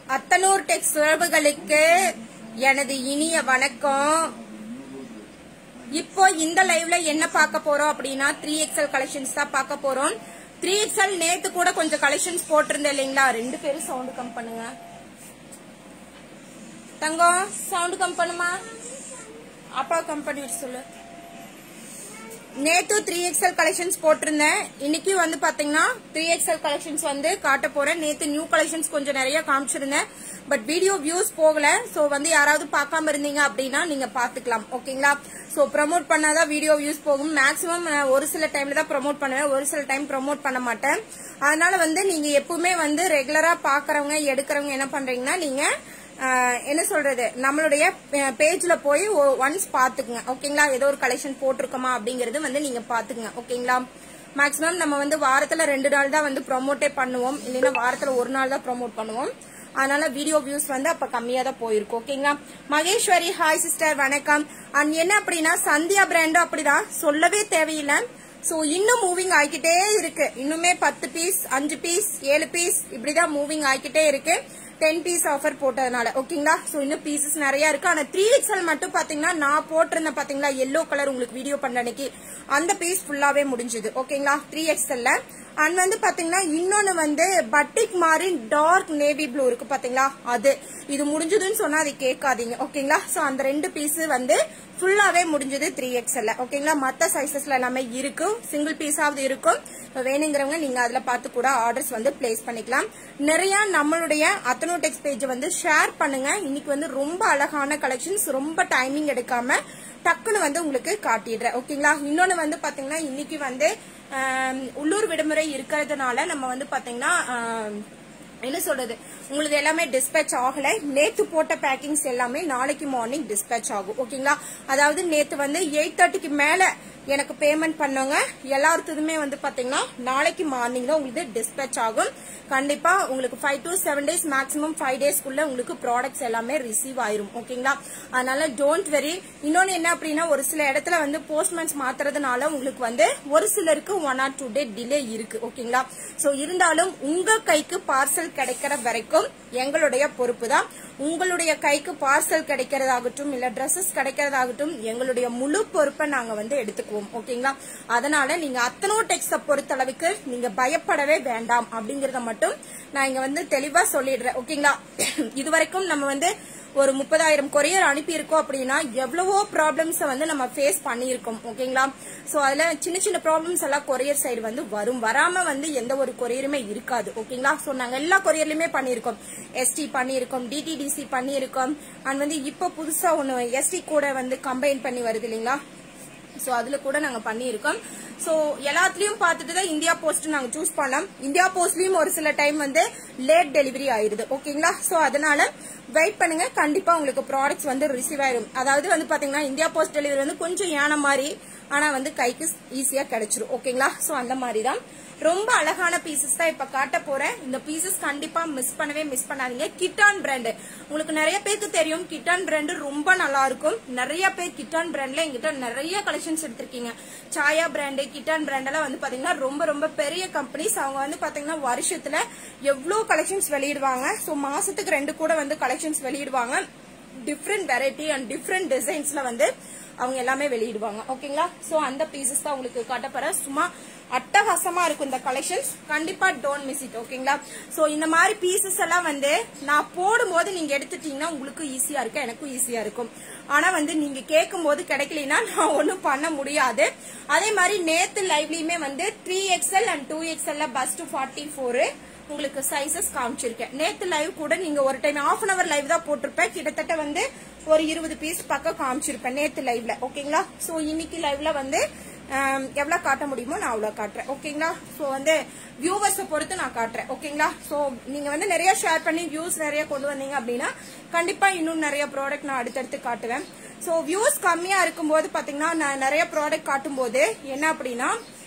அத்தனூர் டெக்ஸ் உறவுகளுக்கு எனது இனிய வணக்கம் இப்போ இந்த லைவ்ல என்ன பார்க்க போறோம் அப்படின்னா த்ரீ எக்ஸல் கலெக்ஷன்ஸ் தான் பார்க்க போறோம் த்ரீ எக்ஸல் நேத்து கூட கொஞ்சம் கலெக்ஷன்ஸ் போட்டிருந்தேன் இல்லைங்களா ரெண்டு பேரும் சவுண்ட் கம் பண்ணுங்க தங்கம் சவுண்ட் கம் பண்ணுமா அப்பா கம் பண்ணி வச்சு சொல்லு நேத்து த்ரீ எக்ஸல் கலெக்ஷன்ஸ் போட்டிருந்தேன் இன்னைக்கு வந்து பாத்தீங்கன்னா த்ரீ எக்ஸல் கலெக்ஷன்ஸ் வந்து காட்ட போறேன் நேத்து நியூ கலெக்ஷன்ஸ் கொஞ்சம் நிறைய காமிச்சிருந்தேன் பட் வீடியோ வியூஸ் போகல சோ வந்து யாராவது பார்க்காம இருந்தீங்க அப்படின்னா நீங்க பாத்துக்கலாம் ஓகேங்களா சோ ப்ரமோட் பண்ணாதான் வீடியோ வியூஸ் போகும் மேக்ஸிமம் நான் ஒரு சில டைம்ல தான் ப்ரமோட் பண்ணுவேன் ஒரு சில டைம் ப்ரமோட் பண்ண மாட்டேன் அதனால வந்து நீங்க எப்பவுமே வந்து ரெகுலரா பாக்குறவங்க எடுக்கிறவங்க என்ன பண்றீங்கன்னா நீங்க ஆஹ் என்ன சொல்றது நம்மளுடைய பேஜ்ல போய் ஒன்ஸ் பாத்துக்குங்க ஓகேங்களா ஏதோ ஒரு கலெக்ஷன் போட்டிருக்கோமா அப்படிங்கறது வந்து நீங்க பாத்துக்குங்க ஓகேங்களா மேக்ஸிமம் நம்ம வந்து வாரத்துல ரெண்டு நாள் தான் வந்து ப்ரொமோட்டே பண்ணுவோம் இல்லைன்னா வாரத்துல ஒரு நாள் தான் ப்ரொமோட் பண்ணுவோம் அதனால வீடியோ வியூஸ் வந்து அப்ப கம்மியா தான் போயிருக்கும் ஓகேங்களா மகேஸ்வரி ஹாய் சிஸ்டர் வணக்கம் அண்ட் என்ன அப்படின்னா சந்தியா பிராண்டும் அப்படிதான் சொல்லவே தேவையில்லை சோ இன்னும் மூவிங் ஆகிக்கிட்டே இருக்கு இன்னுமே பத்து பீஸ் அஞ்சு பீஸ் ஏழு பீஸ் இப்படிதான் மூவிங் ஆகிக்கிட்டே இருக்கு டென் பீஸ் ஆஃபர் போட்டதுனால ஓகேங்களா சோ இன்னும் பீசஸ் நிறைய இருக்கு ஆனா த்ரீ எக்ஸ்எல் மட்டும் பாத்தீங்கன்னா நான் போட்டிருந்தேன் பாத்தீங்களா எல்லோ கலர் உங்களுக்கு வீடியோ பண்ண அன்னைக்கு அந்த பீஸ் ஃபுல்லாவே முடிஞ்சது ஓகேங்களா த்ரீ எக்ஸ்எல்ல அண்ட் வந்து பாத்தீங்கன்னா இன்னொன்னு வந்து பட்டிக் மாதிரி டார்க் நேவி ப்ளூ இருக்கு பாத்தீங்களா அது இது முடிஞ்சதுன்னு சொன்னா அது கேட்காதீங்க ஓகேங்களா சோ அந்த ரெண்டு பீஸ் வந்து ஃபுல்லாவே முடிஞ்சது த்ரீ எக்ஸ்எல்ல ஓகேங்களா மத்த சைசஸ்ல எல்லாமே இருக்கும் சிங்கிள் பீஸாவது இருக்கும் இப்ப வேணுங்கிறவங்க நீங்க அதுல பார்த்து கூட ஆர்டர்ஸ் வந்து பிளேஸ் பண்ணிக்கலாம் நிறைய நம்மளுடைய அத்தனோடெக்ஸ் பேஜ் வந்து ஷேர் பண்ணுங்க இன்னைக்கு வந்து ரொம்ப அழகான கலெக்ஷன்ஸ் ரொம்ப டைமிங் எடுக்காம டக்குன்னு வந்து உங்களுக்கு காட்டிடுறேன் ஓகேங்களா இன்னொன்னு வந்து பாத்தீங்கன்னா இன்னைக்கு வந்து ஆம், உள்ளூர் விடுமுறை இருக்கிறதுனால நம்ம வந்து பாத்தீங்கன்னா ஆம், என்ன சொல்றது உங்களுக்கு எல்லாமே டிஸ்பேச் ஆகல நேத்து போட்ட பேக்கிங்ஸ் எல்லாமே நாளைக்கு மார்னிங் டிஸ்பேச் ஆகும் ஓகேங்களா அதாவது நேத்து வந்து எயிட் தேர்ட்டிக்கு மேல எனக்கு பேமெண்ட் பண்ணவங்க எல்லாத்துக்குமே வந்து பாத்தீங்கன்னா நாளைக்கு மார்னிங் தான் உங்களுக்கு டிஸ்பேச் ஆகும் கண்டிப்பா உங்களுக்கு five to seven days maximum five டேஸ்க்குள்ள உங்களுக்கு ப்ராடக்ட்ஸ் எல்லாமே ரிசீவ் ஆயிரும் ஓகேங்களா அதனால டோன்ட் வெரி இன்னொன்னு என்ன அப்படின்னா ஒரு சில இடத்துல வந்து போஸ்ட்மேன்ஸ் மாத்துறதுனால உங்களுக்கு வந்து ஒரு சிலருக்கு one or two day delay இருக்கு ஓகேங்களா சோ இருந்தாலும் உங்க கைக்கு பார்சல் கிடைக்கிற வரைக்கும் எங்களுடைய பொறுப்பு தான் உங்களுடைய கைக்கு பார்சல் கிடைக்கிறதாகட்டும் இல்ல Dresses கிடைக்கிறதாகட்டும் எங்களுடைய முழு பொறுப்பை நாங்க வந்து எடுத்துக்குவோம் ஓகேங்களா அதனால நீங்க அத்தனோ டெக்ஸ பொறுத்த அளவுக்கு நீங்க பயப்படவே வேண்டாம் அப்படிங்கறத மட்டும் நான் இங்க வந்து தெளிவா சொல்லிடுறேன் ஓகேங்களா இது வரைக்கும் நம்ம வந்து ஒரு முப்பதாயிரம் கொரியர் அனுப்பியிருக்கோம் அப்படின்னா எவ்வளவோ ப்ராப்ளம்ஸ் வந்து நம்ம ஃபேஸ் பண்ணியிருக்கோம் ஓகேங்களா சோ அதுல சின்ன சின்ன ப்ராப்ளம்ஸ் எல்லாம் கொரியர் சைடு வந்து வரும் வராம வந்து எந்த ஒரு கொரியருமே இருக்காது ஓகேங்களா சோ நாங்க எல்லா கொரியர்லயுமே பண்ணியிருக்கோம் எஸ்டி பண்ணியிருக்கோம் டிடிடிசி பண்ணியிருக்கோம் அண்ட் வந்து இப்போ புதுசா ஒன்னு எஸ்டி கூட வந்து கம்பைன் பண்ணி வருது இல்லைங்களா சோ அதுல கூட நாங்க பண்ணியிருக்கோம் சோ எல்லாத்துலயும் பார்த்துட்டு தான் இந்தியா போஸ்ட் நாங்க சூஸ் பண்ணோம் இந்தியா போஸ்ட்லயும் ஒரு சில டைம் வந்து லேட் டெலிவரி ஆயிருது ஓகேங்களா சோ அதனால வெயிட் பண்ணுங்க கண்டிப்பா உங்களுக்கு ப்ராடக்ட்ஸ் வந்து ரிசீவ் ஆயிரும் அதாவது வந்து பாத்தீங்கன்னா இந்தியா போஸ்ட் டெலிவரி வந்து கொஞ்சம் ஏன மாதிரி ஆனா வந்து கைக்கு ஈஸியா கிடைச்சிரும் ஓகேங்களா சோ அந்த மாதிரி தான் ரொம்ப அழகான பீசஸ் தான் இப்ப காட்ட போறேன் இந்த பீசஸ் கண்டிப்பா மிஸ் பண்ணவே மிஸ் பண்ணாதீங்க கிட்டான் பிராண்ட் உங்களுக்கு நிறைய பேருக்கு தெரியும் கிட்டான் பிராண்ட் ரொம்ப நல்லா இருக்கும் நிறைய பேர் கிட்டான் பிராண்ட்ல எங்கிட்ட நிறைய கலெக்ஷன்ஸ் எடுத்திருக்கீங்க சாயா பிராண்ட் கிட்டான் பிராண்ட் எல்லாம் வந்து பாத்தீங்கன்னா ரொம்ப ரொம்ப பெரிய கம்பெனிஸ் அவங்க வந்து பாத்தீங்கன்னா வருஷத்துல எவ்வளவு கலெக்ஷன்ஸ் வெளியிடுவாங்க சோ மாசத்துக்கு ரெண்டு கூட வந்து கலெக்ஷன்ஸ் வெளியிடுவாங்க டிஃப்ரெண்ட் வெரைட்டி அண்ட் டிஃப்ரெண்ட் டிசைன்ஸ்ல வந்து அவங்க எல்லாமே வெளியிடுவாங்க ஓகேங்களா சோ அந்த பீசஸ் தான் உங்களுக்கு காட்டப்போற சும்மா அட்டகாசமா இருக்கும் இந்த கலெக்ஷன்ஸ் கண்டிப்பா டோன்ட் மிஸ் இட் ஓகேங்களா சோ இந்த மாதிரி பீசஸ் எல்லாம் வந்து நான் போடும்போது நீங்க எடுத்துட்டீங்கன்னா உங்களுக்கு ஈஸியா இருக்கு எனக்கும் ஈஸியா இருக்கும் ஆனா வந்து நீங்க கேட்கும் போது கிடைக்கலனா நான் ஒண்ணும் பண்ண முடியாது அதே மாதிரி நேத்து லைவ்லயுமே வந்து த்ரீ எக்ஸ்எல் அண்ட் டூ எக்ஸ்எல்ல பஸ்ட் ஃபார்ட்டி ஃபோர் உங்களுக்கு சைசஸ் காமிச்சிருக்கேன் நேத்து லைவ் கூட நீங்க ஒரு time half an hour live தான் போட்டிருப்பேன் கிட்டத்தட்ட வந்து ஒரு இருபது பீஸ் பக்கம் காமிச்சிருப்பேன் நேத்து லைவ்ல ஓகேங்களா சோ இன்னைக்கு லைவ்ல வந்து ஆம், எவ்வளவு காட்ட முடியுமோ நான் அவ்வளவு காட்டுறேன் ஓகேங்களா சோ வந்து வியூவர்ஸ பொறுத்து நான் காட்டுறேன் ஓகேங்களா சோ நீங்க வந்து நிறைய ஷேர் பண்ணி வியூஸ் நிறைய கொண்டு வந்தீங்க அப்படின்னா கண்டிப்பா இன்னும் நிறைய ப்ராடக்ட் நான் அடுத்தடுத்து காட்டுவேன் சோ வியூஸ் கம்மியா இருக்கும்போது பாத்தீங்கன்னா நான் நிறைய ப்ராடக்ட் காட்டும் போது என்ன அப்படின்னா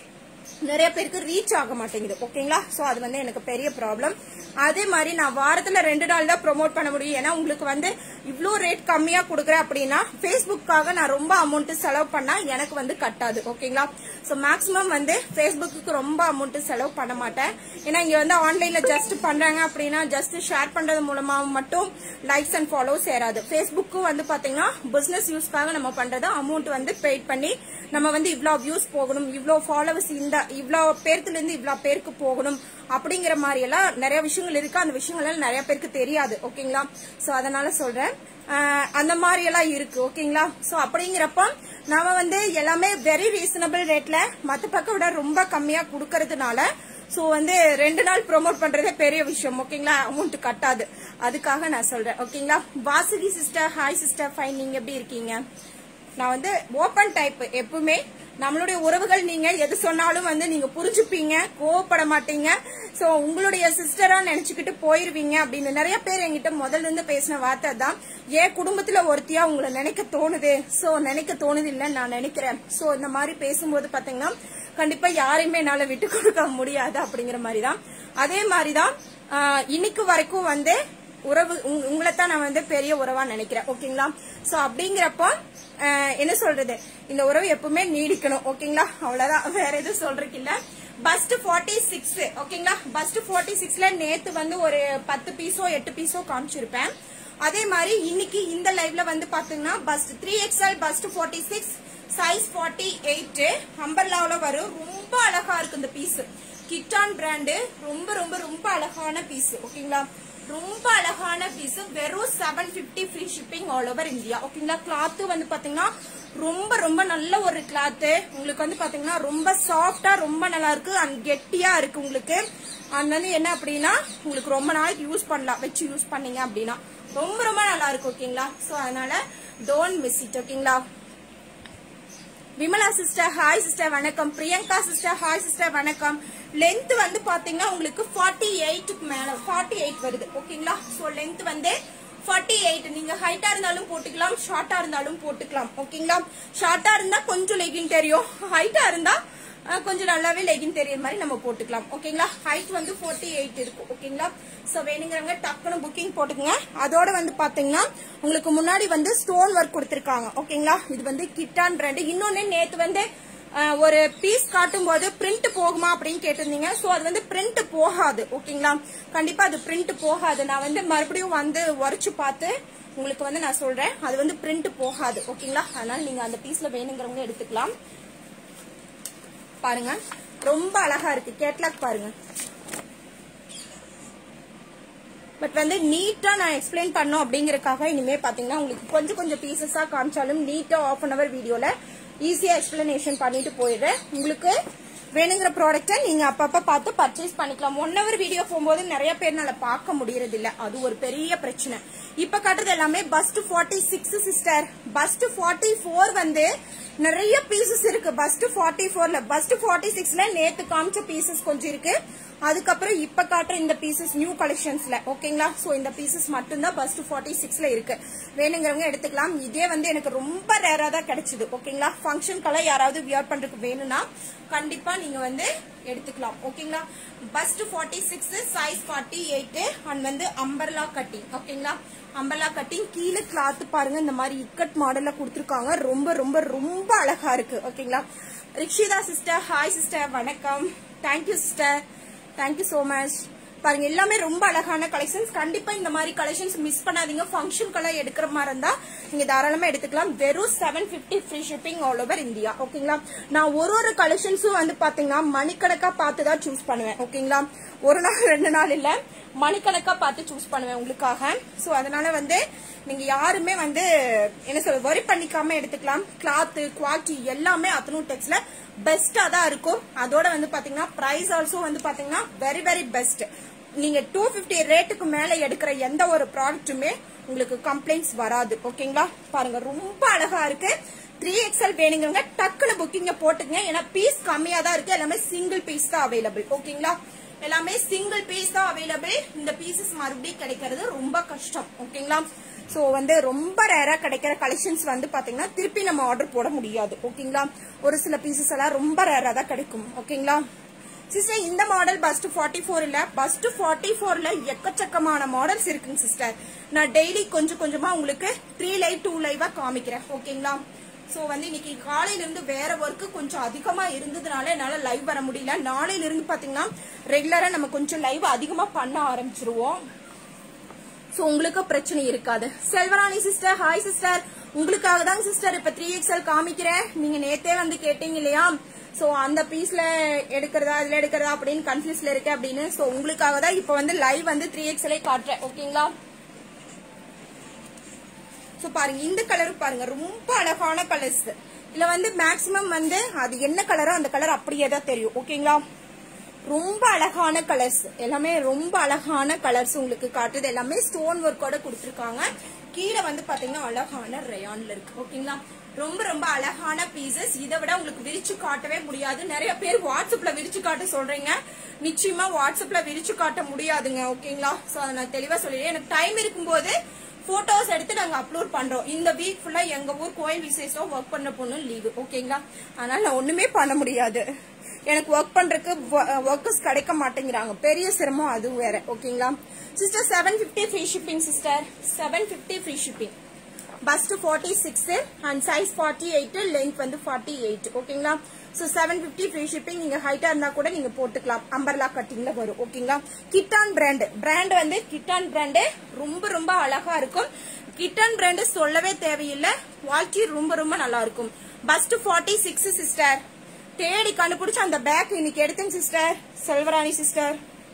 நிறைய பேருக்கு ரீச் ஆக மாட்டேங்குது ஓகேங்களா சோ அது வந்து எனக்கு பெரிய ப்ராப்ளம் அதே மாதிரி நான் வாரத்துல ரெண்டு நாள் தான் ப்ரோமோட் பண்ண முடியும் ஏன்னா உங்களுக்கு வந்து இவ்ளோ ரேட் கம்மியா கொடுக்குறேன் அப்படின்னா ஃபேஸ்புக்காக நான் ரொம்ப அமௌண்ட் செலவு பண்ணா எனக்கு வந்து கட்டாது ஓகேங்களா சோ மேக்ஸிமம் வந்து ஃபேஸ்புக்கு ரொம்ப அமௌண்ட் செலவு பண்ண மாட்டேன் ஏன்னா இங்க வந்து ஆன்லைன்ல ஜஸ்ட் பண்றாங்க அப்படின்னா ஜஸ்ட் ஷேர் பண்றது மூலமா மட்டும் லைக்ஸ் அண்ட் ஃபாலோஸ் சேராது ஃபேஸ்புக்கு வந்து பாத்தீங்கன்னா பிசினஸ் யூஸ்க்காக நம்ம பண்றது அமௌண்ட் வந்து பெய்ட் பண்ணி நம்ம வந்து இவ்ளோ வியூஸ் போகணும் இவ்ளோ ஃபாலோவர்ஸ் இந்த இவ்ளோ பேர்த்துல இருந்து இவ்ளோ பேருக்கு போகணும் அப்படிங்கிற மாதிரி எல்லாம் நிறைய விஷயங்கள் இருக்கு அந்த விஷயங்கள் எல்லாம் நிறைய பேருக்கு தெரியாது ஓகேங்களா சோ அதனால சொல்றேன் ஆஹ் அந்த மாதிரி எல்லாம் இருக்கு ஓகேங்களா சோ அப்படிங்கிறப்ப நாம வந்து எல்லாமே வெரி ரீசனபிள் ரேட்ல மத்த பக்கம் விட ரொம்ப கம்மியா கொடுக்கறதுனால சோ வந்து ரெண்டு நாள் ப்ரோமோட் பண்றதே பெரிய விஷயம் ஓகேங்களா அமௌண்ட் கட்டாது அதுக்காக நான் சொல்றேன் ஓகேங்களா Vasuki sister hi sister fine நீங்க எப்படி இருக்கீங்க நான் வந்து ஓப்பன் டைப் எப்பவுமே நம்மளுடைய உறவுகள் நீங்க எது சொன்னாலும் வந்து நீங்க புரிஞ்சுப்பீங்க கோவப்பட மாட்டீங்க சோ உங்களுடைய சிஸ்டரா நினைச்சுக்கிட்டு போயிருவீங்க அப்படின்னு நிறைய பேர் என்கிட்ட முதல்ல இருந்து பேசின வார்த்தை தான் என் குடும்பத்துல ஒருத்தியா உங்களை நினைக்க தோணுது சோ நினைக்க தோணுது இல்லைன்னு நான் நினைக்கிறேன் சோ இந்த மாதிரி பேசும்போது பாத்தீங்கன்னா கண்டிப்பா யாரையுமே என்னால விட்டு கொடுக்க முடியாது அப்படிங்கிற மாதிரி தான் அதே மாதிரிதான் ஆஹ், இன்னைக்கு வரைக்கும் வந்து உறவு உங்களை தான் நான் வந்து பெரிய உறவா நினைக்கிறேன் ஓகேங்களா சோ அப்படிங்கிறப்போ அஹ், என்ன சொல்றது இந்த உறவு எப்பவுமே நீடிக்கணும் ஓகேங்களா அவ்வளவுதான் வேற எதுவும் சொல்றதுக்கு இல்ல பஸ்ட் ஃபார்ட்டி சிக்ஸ் ஓகேங்களா பஸ்ட் ஃபார்ட்டி சிக்ஸ்ல நேத்து வந்து ஒரு பத்து பீஸோ எட்டு பீஸோ காமிச்சிருப்பேன் அதே மாதிரி இன்னைக்கு இந்த லைவ்ல வந்து பாத்தீங்கன்னா bust three XL bust forty six size forty eight அம்பர்லாவில வரும் ரொம்ப அழகா இருக்கு இந்த பீஸ் கிட்டான் பிராண்டு ரொம்ப ரொம்ப ரொம்ப அழகான பீஸ் ஓகேங்களா ரொம்ப அழகான பீஸ் வெறும் seven fifty free shipping all over India ஓகேங்களா கிளாத் வந்து பாத்தீங்கன்னா ரொம்ப ரொம்ப நல்ல ஒரு கிளாத் உங்களுக்கு வந்து பாத்தீங்கன்னா ரொம்ப சாஃப்டா ரொம்ப நல்லா இருக்கு அண்ட் கெட்டியா இருக்கு உங்களுக்கு அது வந்து என்ன அப்படின்னா உங்களுக்கு ரொம்ப நாளைக்கு யூஸ் பண்ணலாம் வச்சு யூஸ் பண்ணீங்க அப்படின்னா ரொம்ப ரொம்ப நல்லா இருக்கு ஓகேங்களா சோ அதனால டோன்ட் மிஸ் இட் ஓகேங்களா விமலா சிஸ்டர் ஹாய் சிஸ்டர் வணக்கம் பிரியங்கா சிஸ்டர் ஹாய் சிஸ்டர் வணக்கம் லென்த் வந்து பாத்தீங்கன்னா உங்களுக்கு ஃபார்ட்டி எயிட்டுக்கு மேல ஃபார்ட்டி எயிட் வருது ஓகேங்களா சோ லென்த் வந்து ஃபார்ட்டி எயிட் நீங்க ஹைட்டா இருந்தாலும் போட்டுக்கலாம் ஷார்ட்டா இருந்தாலும் போட்டுக்கலாம் ஓகேங்களா ஷார்ட்டா இருந்தா கொஞ்சம் லெகின் தெரியும் ஹைட்டா இருந்தா அஹ், கொஞ்சம் நல்லாவே லெகின் தெரியுற மாதிரி நம்ம போட்டுக்கலாம் ஓகேங்களா ஹைட் வந்து 48 எயிட் இருக்கும் ஓகேங்களா சோ வேணுங்கிறவங்க டக்குனு புக்கிங் போட்டுக்கங்க அதோட வந்து பாத்தீங்கன்னா உங்களுக்கு முன்னாடி வந்து ஸ்டோன் ஒர்க் கொடுத்திருக்காங்க ஓகேங்களா இது வந்து கிட்டான் பிராண்ட் இன்னொன்னு நேத்து வந்து அஹ், ஒரு பீஸ் காட்டும் போது பிரிண்ட் போகுமா அப்படின்னு கேட்டிருந்தீங்க சோ அது வந்து பிரிண்ட் போகாது ஓகேங்களா கண்டிப்பா அது பிரிண்ட் போகாது நான் வந்து மறுபடியும் வந்து உரைச்சு பார்த்து உங்களுக்கு வந்து நான் சொல்றேன் அது வந்து பிரிண்ட் போகாது ஓகேங்களா அதனால நீங்க அந்த பீஸ்ல வேணுங்கிறவங்க எடுத்துக்கலாம் பாருங்க ரொம்ப அழகா இருக்கு கேட்லாக் பாருங்க பட் வந்து நீட்டா நான் எக்ஸ்பிளைன் பண்ணோம் அப்படிங்கறதுக்காக இனிமே பாத்தீங்கன்னா உங்களுக்கு கொஞ்சம் கொஞ்சம் பீசஸா காமிச்சாலும் நீட்டா ஆஃப் அன் அவர் வீடியோல ஈஸியா எக்ஸ்பிளனேஷன் பண்ணிட்டு போயிடுறேன் உங்களுக்கு வேணுங்கிற ப்ராடக்ட்டை நீங்க அப்பப்ப பார்த்து பர்ச்சேஸ் பண்ணிக்கலாம் ஒன் ஹவர் வீடியோ போகும்போது நிறைய பேர்னால பார்க்க முடியறது இல்ல அது ஒரு பெரிய பிரச்சனை இப்ப காட்டுறது எல்லாமே bust forty six sister bust forty four வந்து நிறைய பீசஸ் இருக்கு பஸ்ட் ஃபார்ட்டி ஃபோர்ல பஸ்ட் ஃபார்ட்டி சிக்ஸ்ல நேத்து காமிச்ச பீசஸ் கொஞ்சம் இருக்கு அதுக்கப்புறம் இப்ப காட்டுற இந்த பீசஸ் நியூ கலெக்ஷன்ஸ்ல ஓகேங்களா சோ இந்த பீசஸ் மட்டும்தான் பஸ்ட் ஃபார்ட்டி சிக்ஸ்ல இருக்கு வேணுங்கிறவங்க எடுத்துக்கலாம் இதே வந்து எனக்கு ரொம்ப ரேரா தான் கிடைச்சது ஓகேங்களா ஃபங்க்ஷனுக்கெல்லாம் யாராவது வியர் பண்றதுக்கு வேணும்னா கண்டிப்பா நீங்க வந்து எடுத்துக்கலாம் ஓகேங்களா bust forty six size forty eight and வந்து அம்பர்லா கட்டிங் ஓகேங்களா அம்பர்லா கட்டிங் கீழே கிளாத் பாருங்க இந்த மாதிரி இக்கட் மாடல்ல கொடுத்துருக்காங்க ரொம்ப ரொம்ப ரொம்ப அழகா இருக்கு ஓகேங்களா ரிக்ஷிதா சிஸ்டர் ஹாய் சிஸ்டர் வணக்கம் thank you sister thank you so much பாருங்க எல்லாமே ரொம்ப அழகான கலெக்ஷன்ஸ் கண்டிப்பா இந்த மாதிரி கலெக்ஷன்ஸ் மிஸ் பண்ணாதீங்க ஃபங்க்ஷனுக்கெல்லாம் எடுக்கிற மாதிரி இருந்தா நீங்க தாராளமா எடுத்துக்கலாம் வெறும் seven fifty free shipping all over India ஓகேங்களா நான் ஒரு ஒரு கலெக்ஷன்ஸும் வந்து பாத்தீங்கன்னா மணிக்கணக்கா பார்த்து தான் சூஸ் பண்ணுவேன் ஓகேங்களா ஒரு நாள் ரெண்டு நாள் இல்ல மணிக்கணக்கா பார்த்து சூஸ் பண்ணுவேன் உங்களுக்காக சோ அதனால வந்து நீங்க யாருமே வந்து என்ன சொல்ற வரி பண்ணிக்காம எடுத்துக்கலாம் கிளாத் குவாலிட்டி எல்லாமே அத்தனும் டெக்ஸ்ல பெஸ்டா தான் இருக்கும் அதோட வந்து பாத்தீங்கன்னா பிரைஸ் ஆல்சோ வந்து பாத்தீங்கன்னா வெரி வெரி பெஸ்ட் நீங்க டூ பிப்டி ரேட்டுக்கு மேல எடுக்கிற எந்த ஒரு ப்ராடக்ட்டுமே உங்களுக்கு கம்ப்ளைண்ட்ஸ் வராது ஓகேங்களா பாருங்க ரொம்ப அழகா இருக்கு த்ரீ எக்ஸ்எல் வேணுங்கிறவங்க டக்குனு புக்கிங்க போட்டுங்க ஏன்னா பீஸ் கம்மியா தான் இருக்கு எல்லாமே சிங்கிள் பீஸ் தான் அவைலபிள் ஓகேங்களா எல்லாமே சிங்கிள் பீஸ் தான் அவைலபிள் இந்த பீசஸ் மறுபடியும் கிடைக்கிறது ரொம்ப கஷ்டம் ஓகேங்களா சோ வந்து ரொம்ப ரேரா கிடைக்கிற கலெக்ஷன்ஸ் வந்து பாத்தீங்கன்னா திருப்பி நம்ம ஆர்டர் போட முடியாது ஓகேங்களா ஒரு சில பீசஸ் எல்லாம் ரொம்ப ரேரா தான் கிடைக்கும் ஓகேங்களா சிஸ்டர் இந்த மாடல் பஸ்ட் ஃபார்ட்டி ஃபோர் இல்ல பஸ்ட் ஃபார்ட்டி ஃபோர்ல எக்கச்சக்கமான மாடல்ஸ் இருக்குங்க சிஸ்டர் நான் டெய்லி கொஞ்சம் கொஞ்சமா உங்களுக்கு த்ரீ லைவ் டூ லைவா காமிக்கிறேன் ஓகேங்களா சோ வந்து இன்னைக்கு காலையில இருந்து வேற ஒர்க் கொஞ்சம் அதிகமா இருந்ததுனால என்னால லைவ் வர முடியல நாளையில இருந்து பாத்தீங்கன்னா ரெகுலரா நம்ம கொஞ்சம் லைவ் அதிகமா பண்ண ஆரம்பிச்சிருவோம் சோ உங்களுக்கு பிரச்சனை இருக்காது செல்வராணி சிஸ்டர் ஹாய் சிஸ்டர் உங்களுக்காக தான் சிஸ்டர் இப்ப த்ரீ எக்ஸ்எல் காமிக்கிறேன் நீங்க நேத்தே வந்து கேட்டீங்க இல்லையா சோ அந்த பீஸ்ல எடுக்கிறதா இதுல எடுக்கிறதா அப்படின்னு கன்ஃபியூஸ்ல இருக்கு அப்படின்னு சோ உங்களுக்காக தான் இப்ப வந்து லைவ் வந்து த்ரீ எக்ஸ்எல்ஏ காட்டுறேன் ஓகேங்களா சோ பாருங்க இந்த கலர் பாருங்க ரொம்ப அழகான கலர்ஸ் இதுல வந்து மேக்சிமம் வந்து அது என்ன கலரோ அந்த கலர் அப்படியே தான் தெரியும் ஓகேங்களா ரொம்ப அழகான கலர்ஸ் எல்லாமே ரொம்ப அழகான கலர்ஸ் உங்களுக்கு காட்டுது எல்லாமே ஸ்டோன் ஒர்க்கோட கொடுத்துருக்காங்க கீழே வந்து பாத்தீங்கன்னா அழகான ரயான்ல இருக்கு ஓகேங்களா ரொம்ப ரொம்ப அழகான பீசஸ் இதை விட உங்களுக்கு விரிச்சு காட்டவே முடியாது நிறைய பேர் வாட்ஸ்அப்ல விரிச்சு காட்ட சொல்றீங்க நிச்சயமா வாட்ஸ்அப்ல விரிச்சு காட்ட முடியாதுங்க ஓகேங்களா சோ அதை நான் தெளிவா சொல்லிடுறேன் எனக்கு டைம் இருக்கும்போது போட்டோஸ் எடுத்து நாங்க அப்லோட் பண்றோம் இந்த வீக் ஃபுல்லா எங்க ஊர் கோயில் விசேஷம் ஒர்க் பண்ண பொண்ணு லீவு ஓகேங்களா அதனால நான் ஒண்ணுமே பண்ண முடியாது எனக்கு ஒர்க் பண்றதுக்கு ஒர்க்கர்ஸ் கிடைக்க மாட்டேங்கிறாங்க பெரிய சிரமம் அது வேற ஓகேங்களா sister seven fifty free shipping sister seven fifty free shipping bust forty six and size forty eight length வந்து ஃபார்ட்டி எயிட் ஓகேங்களா so seven fifty free shipping நீங்க ஹைட்டா இருந்தா கூட நீங்க போட்டுக்கலாம் அம்பர்லா கட்டிங்ல வரும் ஓகேங்களா கிட்டான் பிராண்ட் பிராண்ட் வந்து கிட்டான் பிராண்டு ரொம்ப ரொம்ப அழகா இருக்கும் கிட்டான் பிராண்டு சொல்லவே தேவையில்லை குவாலிட்டி ரொம்ப ரொம்ப நல்லா இருக்கும் பஸ்ட் ஃபார்ட்டி சிக்ஸ் சிஸ்டர் தேடி கண்டுபிடிச்சு அந்த பேக் இன்னைக்கு எடுத்தேன் சிஸ்டர் செல்வராணி சிஸ்டர்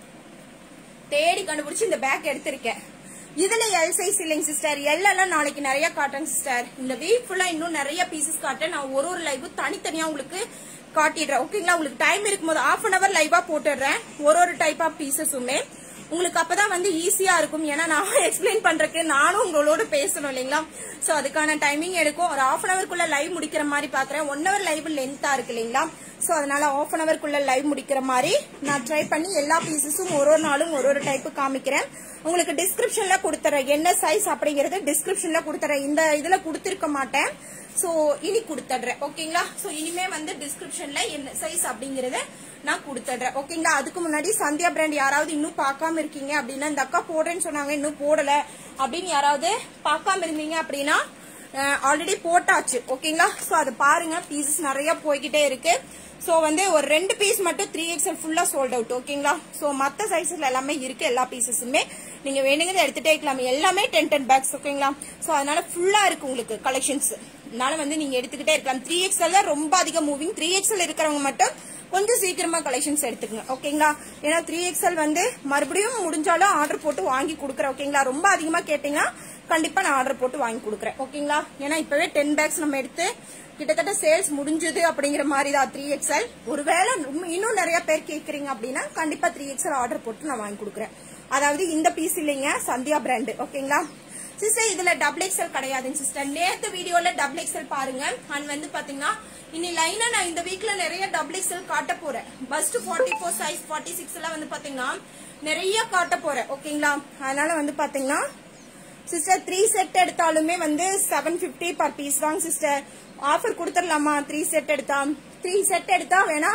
தேடி கண்டுபிடிச்சு இந்த பேக் எடுத்திருக்கேன் இதுல எல் சைஸ் இல்லைங்க சிஸ்டர் எல் எல்லாம் நாளைக்கு நிறைய காட்டுறேன் சிஸ்டர் இந்த வீக் ஃபுல்லா இன்னும் நிறைய பீசஸ் காட்டேன் நான் ஒரு ஒரு லைவ் தனித்தனியா உங்களுக்கு காட்டிடுறேன் ஓகேங்களா உங்களுக்கு டைம் இருக்கும்போது ஆஃப் அன் அவர் லைவா போட்டுடுறேன் ஒரு ஒரு டைப் ஆஃப் பீசஸுமே உங்களுக்கு அப்பதான் வந்து ஈஸியா இருக்கும் ஏன்னா நான் எக்ஸ்பிளைன் பண்றதுக்கு நானும் உங்களோட பேசணும் இல்லைங்களா சோ அதுக்கான டைமிங் எடுக்கும் ஒரு ஆஃப் அன் அவருக்குள்ள லைவ் முடிக்கிற மாதிரி பாக்குறேன் ஒன் ஹவர் லைவ் லென்த்தா இருக்கு இல்லைங்களா சோ அதனால ஆஃப் அன் அவருக்குள்ள லைவ் முடிக்கிற மாதிரி நான் ட்ரை பண்ணி எல்லா பீசஸும் ஒரு ஒரு நாளும் ஒரு ஒரு டைப் காமிக்கிறேன் உங்களுக்கு டிஸ்கிரிப்ஷன்ல கொடுத்துறேன் என்ன சைஸ் அப்படிங்கறது டிஸ்கிரிப்ஷன்ல கொடுத்துறேன் இந்த இதுல கொடுத்திருக்க மாட்டேன் சோ இனி கொடுத்துடுறேன் ஓகேங்களா சோ இனிமே வந்து டிஸ்கிரிப்ஷன்ல என்ன சைஸ் அப்படிங்கறத நான் கொடுத்துடுறேன் ஓகேங்களா அதுக்கு முன்னாடி சந்தியா பிராண்ட் யாராவது இன்னும் பார்க்காம இருக்கீங்க அப்படின்னா இந்த அக்கா போடுறேன்னு சொன்னாங்க இன்னும் போடல அப்படின்னு யாராவது பார்க்காம இருந்தீங்க அப்படின்னா ஆல்ரெடி போட்டாச்சு ஓகேங்களா சோ அது பாருங்க பீசஸ் நிறைய போய்கிட்டே இருக்கு சோ வந்து ஒரு ரெண்டு பீஸ் மட்டும் த்ரீ எக்ஸ்எல் ஃபுல்லா சோல்ட் அவுட் ஓகேங்களா சோ மத்த சைஸ்ல எல்லாமே இருக்கு எல்லா பீசஸுமே நீங்க வேணுங்கிறத எடுத்துட்டே இருக்கலாம் எல்லாமே டென் டென் பேக்ஸ் ஓகேங்களா சோ அதனால ஃபுல்லா இருக்கு உங்களுக்கு கலெக்ஷன்ஸ் அதனால வந்து நீங்க எடுத்துக்கிட்டே இருக்கலாம் த்ரீ எக்ஸ்எல் தான் ரொம்ப அதிக மூவிங் த்ரீ எக்ஸ்எல் இருக்கிறவங்க மட்டும் கொஞ்சம் சீக்கிரமா கலெக்ஷன்ஸ் எடுத்துக்கங்க ஓகேங்களா ஏன்னா த்ரீ எக்ஸ்எல் வந்து மறுபடியும் முடிஞ்சாலும் ஆர்டர் போட்டு வாங்கி கொடுக்குறேன் ஓகேங்களா ரொம்ப அதிகமா கேட்டீங்கன்னா கண்டிப்பா நான் ஆர்டர் போட்டு வாங்கி கொடுக்குறேன் ஓகேங்களா ஏன்னா இப்பவே டென் பேக்ஸ் நம்ம எடுத்து கிட்டத்தட்ட சேல்ஸ் முடிஞ்சது அப்படிங்கிற மாதிரி தான் த்ரீ எக்ஸ்எல் ஒருவேளை ரொம்ப- இன்னும் நிறைய பேர் கேக்குறீங்க அப்படின்னா கண்டிப்பா த்ரீ எக்ஸ்எல் ஆர்டர் போட்டு நான் வாங்கி கொடுக்குறேன் அதாவது இந்த பீஸ் இல்லைங்க சந்தியா பிராண்ட் ஓகேங்களா சிஸ்டர் இதுல டபுள் எக்ஸ்எல் கிடையாதுங்க சிஸ்டர் நேத்து வீடியோல டபுள் எக்ஸ்எல் பாருங்க அண்ட் வந்து பாத்தீங்கன்னா இனி லைனா நான் இந்த வீக்ல நிறைய டபுள் எக்ஸ்எல் காட்ட போறேன் bust forty four size forty six எல்லாம் வந்து பாத்தீங்கன்னா நிறைய காட்ட போறேன் ஓகேங்களா அதனால வந்து பாத்தீங்கன்னா சிஸ்டர் த்ரீ செட் எடுத்தாலுமே வந்து செவன் பிப்டி பர் பீஸ் தான் சிஸ்டர் ஆஃபர் கொடுத்துடலாமா த்ரீ செட் எடுத்தா த்ரீ செட் எடுத்தா வேணா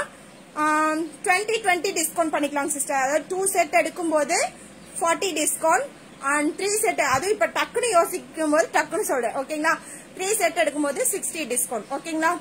டுவெண்ட்டி டுவெண்ட்டி டிஸ்கவுண்ட் பண்ணிக்கலாம் சிஸ்டர் அதாவது டூ செட் எடுக்கும்போது forty discount and three set அதுவும் இப்ப டக்குன்னு யோசிக்கும் போது டக்குன்னு சொல்றேன் ஓகேங்களா த்ரீ செட் எடுக்கும்போது சிக்ஸ்டி டிஸ்கவுண்ட் ஓகேங்களா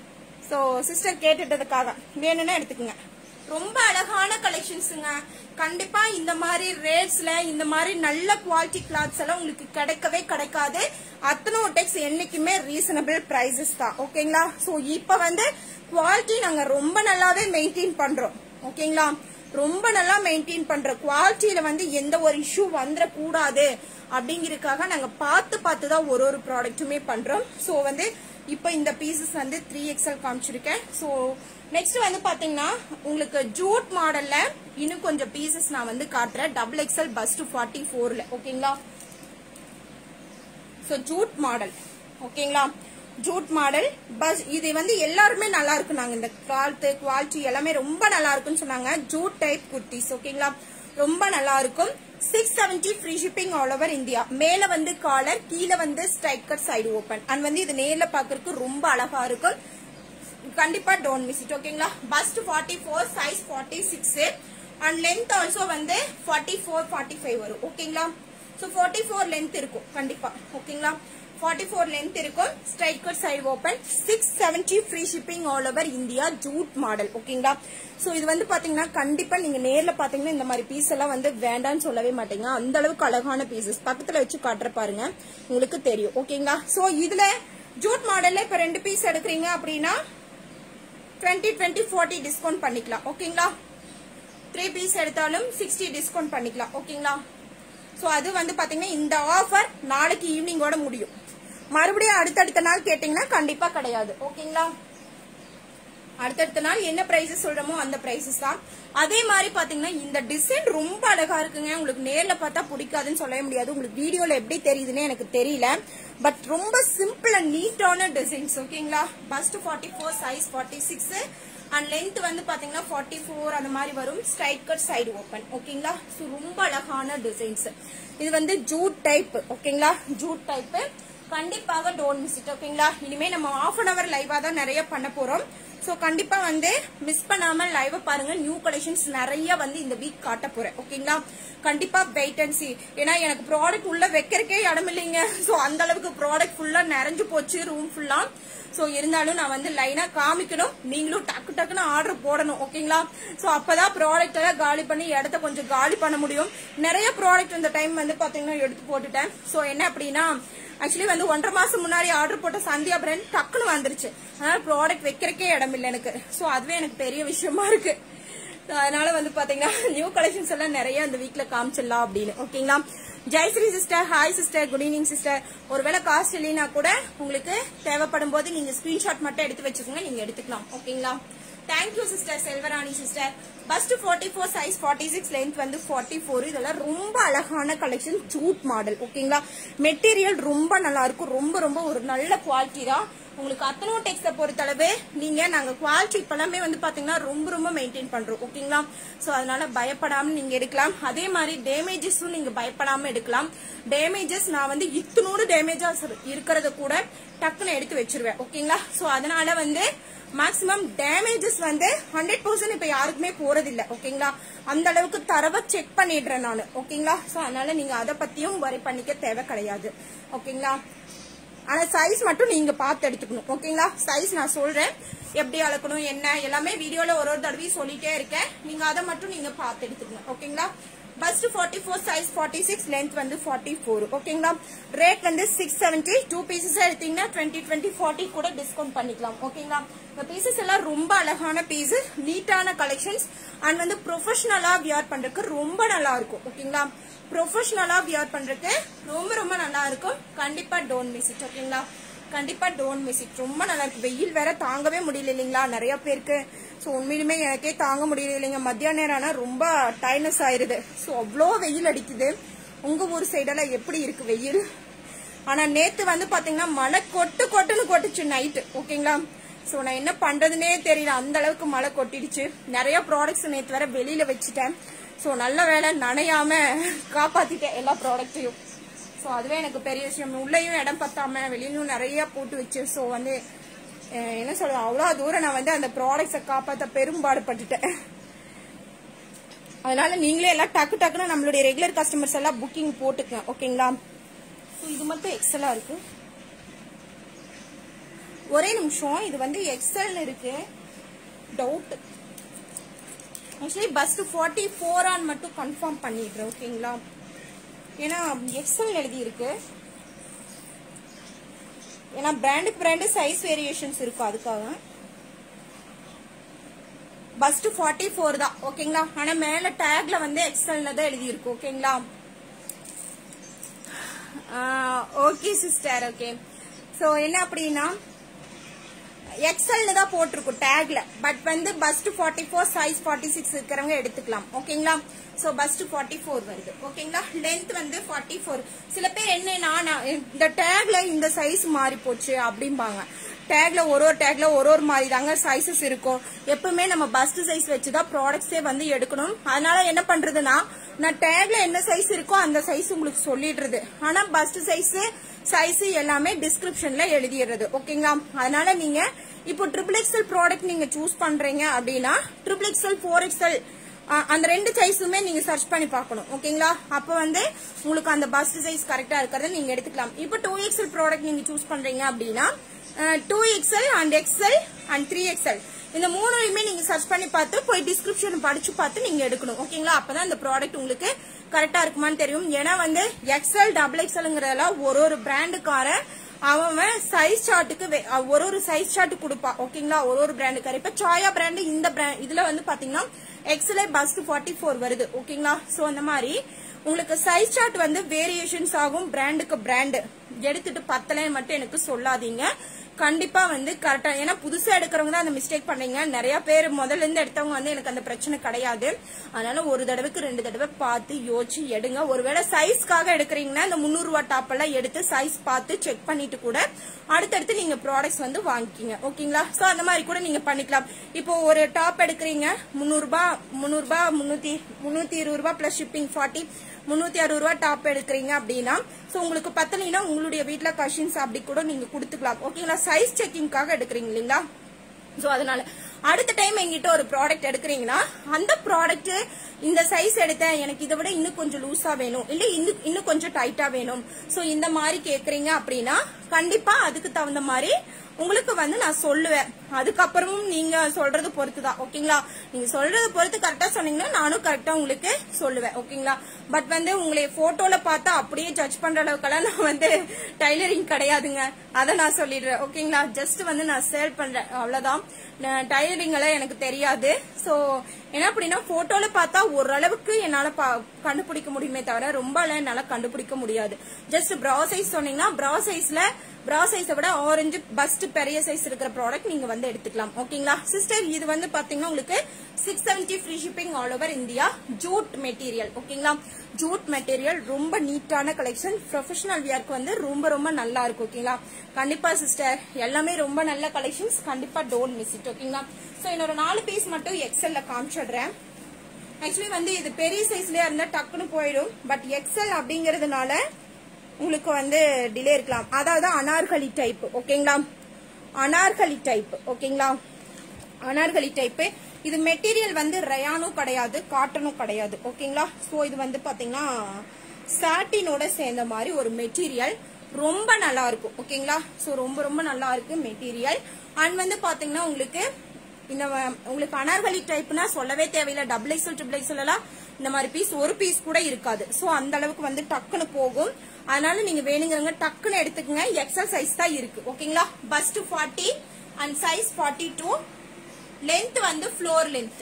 சோ சிஸ்டர் கேட்டுட்டதுக்காக வேணும்னா எடுத்துக்கோங்க ரொம்ப அழகான கலெக்ஷன்ஸுங்க கண்டிப்பா இந்த மாதிரி ரேட்ஸ்ல இந்த மாதிரி நல்ல குவாலிட்டி கிளாத்ஸ் எல்லாம் உங்களுக்கு கிடைக்கவே கிடைக்காது அத்தனை டெக்ஸ் என்னைக்குமே ரீசனபிள் பிரைசஸ் தான் ஓகேங்களா சோ இப்ப வந்து குவாலிட்டி நாங்க ரொம்ப நல்லாவே மெயின்டைன் பண்றோம் ஓகேங்களா ரொம்ப நல்லா மெயின்டைன் பண்ற குவாலிட்டியில வந்து எந்த ஒரு இஷ்யூ வந்துடக்கூடாது அப்படிங்கறதுக்காக நாங்க பார்த்து பார்த்து தான் ஒரு ஒரு ப்ராடக்ட்டுமே பண்றோம் சோ வந்து இப்போ இந்த பீசஸ் வந்து த்ரீ எக்ஸ்எல் காமிச்சிருக்கேன் ஸோ நெக்ஸ்ட் வந்து பாத்தீங்கன்னா உங்களுக்கு ஜூட் மாடல்ல இன்னும் கொஞ்சம் பீசஸ் நான் வந்து காட்டுறேன் டபுள் எக்ஸ்எல் பஸ்ட் ஃபார்ட்டி ஃபோர்ல ஓகேங்களா ஸோ ஜூட் மாடல் ஓகேங்களா ஜூட் மாடல் பஸ் இது வந்து எல்லாருமே நல்லா இருக்கு நாங்க இந்த கிளாத் குவாலிட்டி எல்லாமே ரொம்ப நல்லா இருக்குன்னு சொன்னாங்க ஜூட் டைப் குர்த்திஸ் ஓகேங்களா ரொம்ப நல்லா இருக்கும் six seventy free shipping all over India மேல வந்து காலர் கீழே வந்து ஸ்ட்ரைக்கர் சைடு ஓபன் அண்ட் வந்து இது நேர்ல பாக்குறதுக்கு ரொம்ப அழகா இருக்கும் கண்டிப்பா டோன்ட் மிஸ் இட் ஓகேங்களா bust forty four size forty six and length also வந்து ஃபார்ட்டி ஃபோர் ஃபார்ட்டி ஃபைவ் வரும் ஓகேங்களா ஸோ ஃபார்ட்டி ஃபோர் லென்த் இருக்கும் கண்டிப்பா ஓகேங்களா ஃபார்ட்டி ஃபோர் லென்த் இருக்கும் straight cut side open six seventy free shipping all over India jute model ஓகேங்களா so இது வந்து பாத்தீங்கன்னா கண்டிப்பா நீங்க நேர்ல பாத்தீங்கன்னா இந்த மாதிரி பீஸ் எல்லாம் வந்து வேண்டாம்னு சொல்லவே மாட்டீங்க அந்த அளவுக்கு அழகான பீசஸ் பக்கத்துல வச்சு காட்டுற பாருங்க உங்களுக்கு தெரியும் ஓகேங்களா ஸோ இதுல ஜூட் மாடல்ல இப்ப ரெண்டு பீஸ் எடுக்கிறீங்க அப்படின்னா டுவெண்ட்டி டுவெண்ட்டி ஃபார்ட்டி டிஸ்கவுண்ட் பண்ணிக்கலாம் ஓகேங்களா த்ரீ பீஸ் எடுத்தாலும் சிக்ஸ்டி டிஸ்கவுண்ட் பண்ணிக்கலாம் ஓகேங்களா ஸோ அது வந்து பாத்தீங்கன்னா இந்த ஆஃபர் நாளைக்கு ஈவினிங்கோட முடியும் மறுபடியும் அடுத்தடுத்த நாள் கேட்டீங்கன்னா கண்டிப்பா கிடையாது ஓகேங்களா அடுத்தடுத்த நாள் என்ன பிரைஸஸ் சொல்றோமோ அந்த பிரைஸஸ் தான் அதே மாதிரி பாத்தீங்கன்னா இந்த டிசைன் ரொம்ப அழகா இருக்குங்க உங்களுக்கு நேர்ல பார்த்தா பிடிக்காதுன்னு சொல்லவே முடியாது உங்களுக்கு வீடியோல எப்படி தெரியுதுன்னு எனக்கு தெரியல பட் ரொம்ப சிம்பிள் அண்ட் நீட்டான டிசைன்ஸ் ஓகேங்களா bust forty four size forty six and length வந்து பாத்தீங்கன்னா ஃபார்ட்டி ஃபோர் அந்த மாதிரி வரும் ஸ்ட்ரைட் கட் சைடு ஓப்பன் ஓகேங்களா ஸோ ரொம்ப அழகான டிசைன்ஸ் இது வந்து ஜூட் டைப் ஓகேங்களா ஜூட் டைப் கண்டிப்பாக டோன்ட் மிஸ் இட் ஓகேங்களா இனிமே நம்ம ஆஃப் அன் அவர் லைவா தான் நிறைய பண்ண போறோம் ஸோ கண்டிப்பா வந்து மிஸ் பண்ணாம லைவ் பாருங்க நியூ கலெக்ஷன்ஸ் நிறைய வந்து இந்த வீக் காட்ட போறேன் ஓகேங்களா கண்டிப்பா வெயிட் அண்ட் சி ஏன்னா எனக்கு ப்ராடக்ட் உள்ள வைக்கிறக்கே இடம் இல்லைங்க ஸோ அந்த அளவுக்கு ப்ராடக்ட் ஃபுல்லா நிறைஞ்சு போச்சு ரூம் ஃபுல்லா ஸோ இருந்தாலும் நான் வந்து லைனா காமிக்கணும் நீங்களும் டக்கு டக்குன்னு ஆர்டர் போடணும் ஓகேங்களா ஸோ அப்பதான் ப்ராடக்ட் எல்லாம் காலி பண்ணி இடத்த கொஞ்சம் காலி பண்ண முடியும் நிறைய ப்ராடக்ட் இந்த டைம் வந்து பாத்தீங்கன்னா எடுத்து போட்டுட்டேன் ஸோ என்ன அப்படின்னா ஆக்சுவலி வந்து ஒன்றரை மாசம் முன்னாடி ஆர்டர் போட்ட சந்தியா பிராண்ட் டக்குன்னு வந்துருச்சு அதனால ப்ராடக்ட் வைக்கிறக்கே இடம் இல்லை எனக்கு ஸோ அதுவே எனக்கு பெரிய விஷயமா இருக்கு அதனால வந்து பாத்தீங்கன்னா நியூ கலெக்ஷன்ஸ் எல்லாம் நிறைய இந்த வீக்ல காமிச்சிடலாம் அப்படின்னு ஓகேங்களா Jayashree sister hi sister good evening sister ஒருவேளை காஸ்ட் இல்லைனா கூட உங்களுக்கு தேவைப்படும் போது நீங்க ஸ்கிரீன்ஷாட் மட்டும் எடுத்து வச்சுக்கோங்க நீங்க எடுத்துக்கலாம் ஓகேங்களா thank you sister Selvarani sister bust forty four size forty six length வந்து ஃபார்ட்டி ஃபோர் இதெல்லாம் ரொம்ப அழகான கலெக்ஷன் ஜூட் மாடல் ஓகேங்களா மெட்டீரியல் ரொம்ப நல்லா இருக்கும் ரொம்ப ரொம்ப ஒரு நல்ல குவாலிட்டி தான் உங்களுக்கு அத்தனோ டெக்ஸை பொறுத்தளவு நீங்க நாங்க குவாலிட்டி இப்பெல்லாமே வந்து பாத்தீங்கன்னா ரொம்ப ரொம்ப மெயின்டைன் பண்றோம் ஓகேங்களா சோ அதனால பயப்படாம நீங்க எடுக்கலாம் அதே மாதிரி டேமேஜஸும் நீங்க பயப்படாம எடுக்கலாம் டேமேஜஸ் நான் வந்து இத்தனோடு டேமேஜஸ் இருக்கிறத கூட டக்குன்னு எடுத்து வச்சிருவேன் ஓகேங்களா சோ அதனால வந்து மேக்ஸிமம் டேமேஜஸ் வந்து ஹண்ட்ரட் பர்சன்ட் இப்ப யாருக்குமே போறது இல்ல ஓகேங்களா அந்த அளவுக்கு தரவை செக் பண்ணிடுறேன் நான் ஓகேங்களா சோ அதனால நீங்க அதை பத்தியும் வரி பண்ணிக்க தேவை கிடையாது ஓகேங்களா ஆனா சைஸ் மட்டும் நீங்க பார்த்து எடுத்துக்கணும் ஓகேங்களா சைஸ் நான் சொல்றேன் எப்படி அளக்கணும் என்ன எல்லாமே வீடியோல ஒரு ஒரு தடவையும் சொல்லிட்டே இருக்கேன் நீங்க அதை மட்டும் நீங்க பார்த்து எடுத்துக்கணும் ஓகேங்களா bust forty four size forty six length வந்து ஃபார்ட்டி ஃபோர் ஓகேங்களா ரேட் வந்து சிக்ஸ் செவன்டி டூ பீசஸ் எடுத்தீங்கன்னா டுவெண்ட்டி டுவெண்ட்டி ஃபார்ட்டி கூட டிஸ்கவுண்ட் பண்ணிக்கலாம் ஓகேங்களா இந்த பீசஸ் எல்லாம் ரொம்ப அழகான பீசஸ் நீட்டான கலெக்ஷன்ஸ் அண்ட் வந்து ப்ரொஃபஷனலா வியர் பண்றதுக்கு ரொம்ப நல்லா இருக்கும் ஓகேங்களா ப்ரொஃபஷனலா வியர் பண்றதுக்கு ரொம்ப ரொம்ப நல்லா இருக்கும் கண்டிப்பா டோன்ட் மிஸ் இட் ஓகேங்களா கண்டிப்பா டோன்ட் மிஸ் இட் ரொம்ப நல்லா இருக்கு வெயில் வேற தாங்கவே முடியல இல்லைங்களா நிறைய பேருக்கு ஸோ உண்மையிலுமே எனக்கே தாங்க முடியல இல்லைங்க மத்தியான நேரம் ஆனா ரொம்ப டைனஸ் ஆயிருது ஸோ அவ்வளோ வெயில் அடிக்குது உங்க ஊர் சைடெல்லாம் எப்படி இருக்கு வெயில் ஆனா நேத்து வந்து பாத்தீங்கன்னா மழை கொட்டு கொட்டுன்னு கொட்டுச்சு நைட்டு ஓகேங்களா ஸோ நான் என்ன பண்றதுனே தெரியல அந்த அளவுக்கு மழை கொட்டிடுச்சு நிறைய ப்ராடக்ட்ஸ் நேத்து வேற வெளியில வச்சுட்டேன் ஸோ நல்ல வேலை நனையாம காப்பாத்திட்டேன் எல்லா ப்ராடக்ட்டையும் ஸோ அதுவே எனக்கு பெரிய விஷயம் உள்ளேயும் இடம் பத்தாம வெளியிலும் நிறைய போட்டு வச்சு ஸோ வந்து அஹ், என்ன சொல்றது அவ்வளோ தூரம் நான் வந்து அந்த ப்ராடக்ட்ஸை காப்பாற்ற பெரும்பாடுபட்டுட்டேன் அதனால நீங்களே எல்லாம் டக்கு டக்குன்னு நம்மளுடைய ரெகுலர் கஸ்டமர்ஸ் எல்லாம் புக்கிங் போட்டுக்கங்க ஓகேங்களா ஸோ இது மட்டும் எக்ஸலா இருக்கு ஒரே நிமிஷம் இது வந்து எக்ஸல் இருக்கு doubt actually bust forty four ஆன் மட்டும் கன்ஃபார்ம் பண்ணிடுறேன் ஓகேங்களா ஏன்னா எக்ஸல் எழுதி இருக்கு ஏன்னா பிராண்டுக்கு பிராண்டு சைஸ் வேரியேஷன்ஸ் இருக்கும் அதுக்காக பஸ்ட் ஃபார்ட்டி ஃபோர் தான் ஓகேங்களா ஆனா மேல டேக்ல வந்து எக்ஸல்ல தான் எழுதி இருக்கு ஓகேங்களா ஓகே சிஸ்டர் ஓகே ஸோ என்ன அப்படின்னா எக்ஸல்னு தான் போட்டிருக்கும் டேக்ல பட் வந்து bust forty four size forty six இருக்கிறவங்க எடுத்துக்கலாம் ஓகேங்களா சோ பஸ்ட் ஃபார்ட்டி ஃபோர் வருது ஓகேங்களா லென்த் வந்து ஃபார்ட்டி ஃபோர் சில பேர் என்னன்னா நான் இந்த டேக்ல இந்த சைஸ் மாறி போச்சு அப்படிம்பாங்க டேக்ல ஒரு ஒரு டேக்ல ஒரு ஒரு மாதிரி தாங்க சைசஸ் இருக்கும் எப்பவுமே நம்ம பஸ்ட் சைஸ் வச்சுதான் ப்ராடக்ட்ஸே வந்து எடுக்கணும் அதனால என்ன பண்றதுன்னா நான் டேக்ல என்ன சைஸ் இருக்கோ அந்த சைஸ் உங்களுக்கு சொல்லிடுறது ஆனா பஸ்ட் சைஸ் சைஸ் எல்லாமே டிஸ்கிரிப்ஷன்ல எழுதிடுறது ஓகேங்களா அதனால நீங்க இப்போ ட்ரிபிள் எக்ஸல் ப்ராடக்ட் நீங்க சூஸ் பண்றீங்க அப்படின்னா ட்ரிபிள் எக்ஸல் ஃபோர் எக்ஸல் அந்த ரெண்டு சைஸுமே நீங்க சர்ச் பண்ணி பார்க்கணும் ஓகேங்களா அப்ப வந்து உங்களுக்கு அந்த பஸ்ட் சைஸ் கரெக்டா இருக்கிறத நீங்க எடுத்துக்கலாம் இப்போ டூ எக்ஸல் ப்ராடக்ட் நீங்க சூஸ் பண்றீங்க அப்படின்னா two XL and XL and three XL இந்த மூணுலையுமே நீங்க சர்ச் பண்ணி பார்த்து போய் டிஸ்கிரிப்ஷன் படிச்சு பார்த்து நீங்க எடுக்கணும் ஓகேங்களா அப்பதான் இந்த ப்ராடக்ட் உங்களுக்கு கரெக்டா இருக்குமான்னு தெரியும் ஏன்னா வந்து எக்ஸல் டபுள் எக்ஸல்ங்கிறதெல்லாம் ஒரு ஒரு பிராண்டுக்கார அவன் சைஸ் சார்ட்டுக்கு ஒரு ஒரு சைஸ் சார்ட் கொடுப்பா ஓகேங்களா ஒரு ஒரு பிராண்டுக்கார இப்ப சாயா பிராண்டு இந்த பிராண்ட் இதுல வந்து பாத்தீங்கன்னா எக்ஸலே பஸ்ட் ஃபார்ட்டி ஃபோர் வருது ஓகேங்களா சோ அந்த மாதிரி உங்களுக்கு சைஸ் சார்ட் வந்து வேரியேஷன்ஸ் ஆகும் பிராண்டுக்கு பிராண்டு எடுத்துட்டு பத்தலைன்னு மட்டும் எனக்கு சொல்லாதீங்க கண்டிப்பா வந்து கரெக்டா ஏன்னா புதுசா எடுக்கிறவங்க தான் அந்த மிஸ்டேக் பண்றீங்க நிறைய பேர் முதல்ல இருந்து எடுத்தவங்க வந்து எனக்கு அந்த பிரச்சனை கிடையாது அதனால ஒரு தடவைக்கு ரெண்டு தடவை பார்த்து யோசிச்சு எடுங்க ஒருவேளை சைஸ்க்காக எடுக்கிறீங்கன்னா இந்த முந்நூறு ரூபா டாப் எல்லாம் எடுத்து சைஸ் பார்த்து செக் பண்ணிட்டு கூட அடுத்தடுத்து நீங்க ப்ராடக்ட்ஸ் வந்து வாங்கிக்கிங்க ஓகேங்களா சோ அந்த மாதிரி கூட நீங்க பண்ணிக்கலாம் இப்போ ஒரு டாப் எடுக்கிறீங்க முந்நூறு ரூபாய் முந்நூறு ரூபாய் முன்னூத்தி முன்னூத்தி இருபது ரூபாய் பிளஸ் ஷிப்பிங் ஃபார்ட்டி முன்னூத்தி அறுபது ரூபாய் டாப் எடுக்கிறீங்க அப்படின்னா சோ உங்களுக்கு பத்தலைன்னா உங்களுடைய வீட்ல கஷின்ஸ் அப்படி கூட நீங்க கொடுத்துக்கலாம் ஓகேங்களா சைஸ் செக்கிங்காக எடுக்கிறீங்க இல்லைங்களா சோ அதனால அடுத்த டைம் எங்கிட்ட ஒரு ப்ராடக்ட் எடுக்கிறீங்கன்னா அந்த ப்ராடக்ட் இந்த சைஸ் எடுத்தேன் எனக்கு இதை விட இன்னும் கொஞ்சம் லூஸா வேணும் இல்ல இன்னும் இன்னும் கொஞ்சம் டைட்டா வேணும் சோ இந்த மாதிரி கேக்குறீங்க அப்படின்னா கண்டிப்பா அதுக்கு தகுந்த மாதிரி உங்களுக்கு வந்து நான் சொல்லுவேன் அதுக்கப்புறமும் நீங்க சொல்றது பொறுத்து தான் ஓகேங்களா நீங்க சொல்றது பொறுத்து கரெக்டா சொன்னீங்கன்னா நானும் கரெக்டா உங்களுக்கு சொல்லுவேன் ஓகேங்களா பட் வந்து உங்களை போட்டோல பார்த்தா அப்படியே ஜட்ஜ் பண்ற அளவுக்கெல்லாம் நான் வந்து டைலரிங் கிடையாதுங்க அதை நான் சொல்லிடுறேன் ஓகேங்களா ஜஸ்ட் வந்து நான் சேல் பண்றேன் அவ்வளவுதான் டைலரிங் எல்லாம் எனக்கு தெரியாது சோ என்ன அப்படின்னா போட்டோல பார்த்தா ஓரளவுக்கு என்னால பா- கண்டுபிடிக்க முடியுமே தவிர ரொம்ப எல்லாம் என்னால கண்டுபிடிக்க முடியாது ஜஸ்ட் ப்ரா சைஸ் சொன்னீங்கன்னா ப்ரா சைஸ்ல ப்ரா சைஸை விட ஆரஞ்சு பஸ்ட் பெரிய சைஸ் இருக்கிற ப்ராடக்ட் நீங்க வந்து எடுத்துக்கலாம் ஓகேங்களா சிஸ்டர் இது வந்து பாத்தீங்கன்னா உங்களுக்கு six seventy free shipping all over India jute material ஓகேங்களா ஜூட் மெட்டீரியல் ரொம்ப நீட்டான கலெக்ஷன் ப்ரொஃபஷனல் வியர்க்கு வந்து ரொம்ப ரொம்ப நல்லா இருக்கும் ஓகேங்களா கண்டிப்பா சிஸ்டர் எல்லாமே ரொம்ப நல்ல கலெக்ஷன்ஸ் கண்டிப்பா டோன்ட் மிஸ் இட் ஓகேங்களா சோ இன்னொரு நாலு பீஸ் மட்டும் எக்ஸல்ல காமிச்சிடுறேன் ஆக்சுவலி வந்து இது பெரிய சைஸ்லயே இருந்தா டக்குன்னு போயிடும் பட் எக்ஸல் அப்படிங்கறதுனால உங்களுக்கு வந்து டிலே இருக்கலாம் அதாவது அனார்கலி டைப் ஓகேங்களா அனார்கலி டைப் ஓகேங்களா அனார்கலி டைப் இது மெட்டீரியல் வந்து ரயானும் கிடையாது காட்டனும் கிடையாது ஓகேங்களா சோ இது வந்து பாத்தீங்கன்னா சாட்டினோட சேர்ந்த மாதிரி ஒரு மெட்டீரியல் ரொம்ப நல்லா இருக்கும் ஓகேங்களா சோ ரொம்ப ரொம்ப நல்லா இருக்கு மெட்டீரியல் அண்ட் வந்து பாத்தீங்கன்னா உங்களுக்கு இந்த வ- உங்களுக்கு அனார்கலி டைப்னா சொல்லவே தேவையில்லை டபுள் எக்ஸல் ட்ரிபிள் எக்ஸல் எல்லாம் இந்த மாதிரி பீஸ் ஒரு பீஸ் கூட இருக்காது சோ அந்த அளவுக்கு வந்து டக்குன்னு போகும் அதனால நீங்க வேணுங்கிறவங்க டக்குன்னு எடுத்துக்கங்க எக்ஸல் சைஸ் தான் இருக்கு ஓகேங்களா bust forty and size forty two length வந்து ஃப்ளோர் லென்த்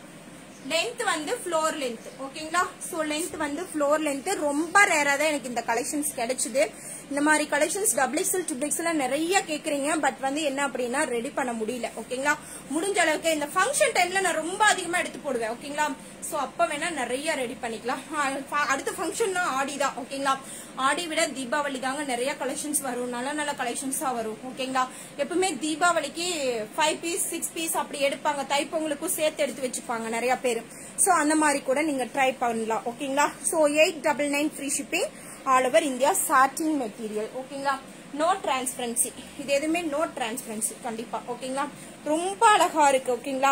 லென்த் வந்து ஃப்ளோர் லென்த் ஓகேங்களா சோ லென்த் வந்து ஃப்ளோர் லென்த் ரொம்ப ரேரா தான் எனக்கு இந்த கலெக்ஷன்ஸ் கிடைச்சது இந்த மாதிரி collections double XL triple XL நிறைய கேக்குறீங்க பட் வந்து என்ன அப்படின்னா ரெடி பண்ண முடியல ஓகேங்களா முடிஞ்ச அளவுக்கு இந்த ஃபங்க்ஷன் டைம்ல நான் ரொம்ப அதிகமா எடுத்து போடுவேன் ஓகேங்களா சோ அப்ப வேணா நிறைய ரெடி பண்ணிக்கலாம் ஆ, ஃப- அடுத்த ஃபங்க்ஷன்னா ஆடி தான் ஓகேங்களா ஆடி விட தீபாவளி தாங்க நிறைய கலெக்ஷன்ஸ் வரும் நல்ல நல்ல கலெக்ஷன்ஸா வரும் ஓகேங்களா எப்பவுமே தீபாவளிக்கு ஃபைவ் பீஸ் சிக்ஸ் பீஸ் அப்படி எடுப்பாங்க தைப்பொங்கலுக்கும் சேர்த்து எடுத்து வச்சுப்பாங்க நிறைய பேர் சோ அந்த மாதிரி கூட நீங்க ட்ரை பண்ணலாம் ஓகேங்களா so eight double nine free shipping all over India satin material ஓகேங்களா நோ டிரான்ஸ்பரன்சி இது எதுவுமே நோ டிரான்ஸ்பரன்சி கண்டிப்பா ஓகேங்களா ரொம்ப அழகா இருக்கு ஓகேங்களா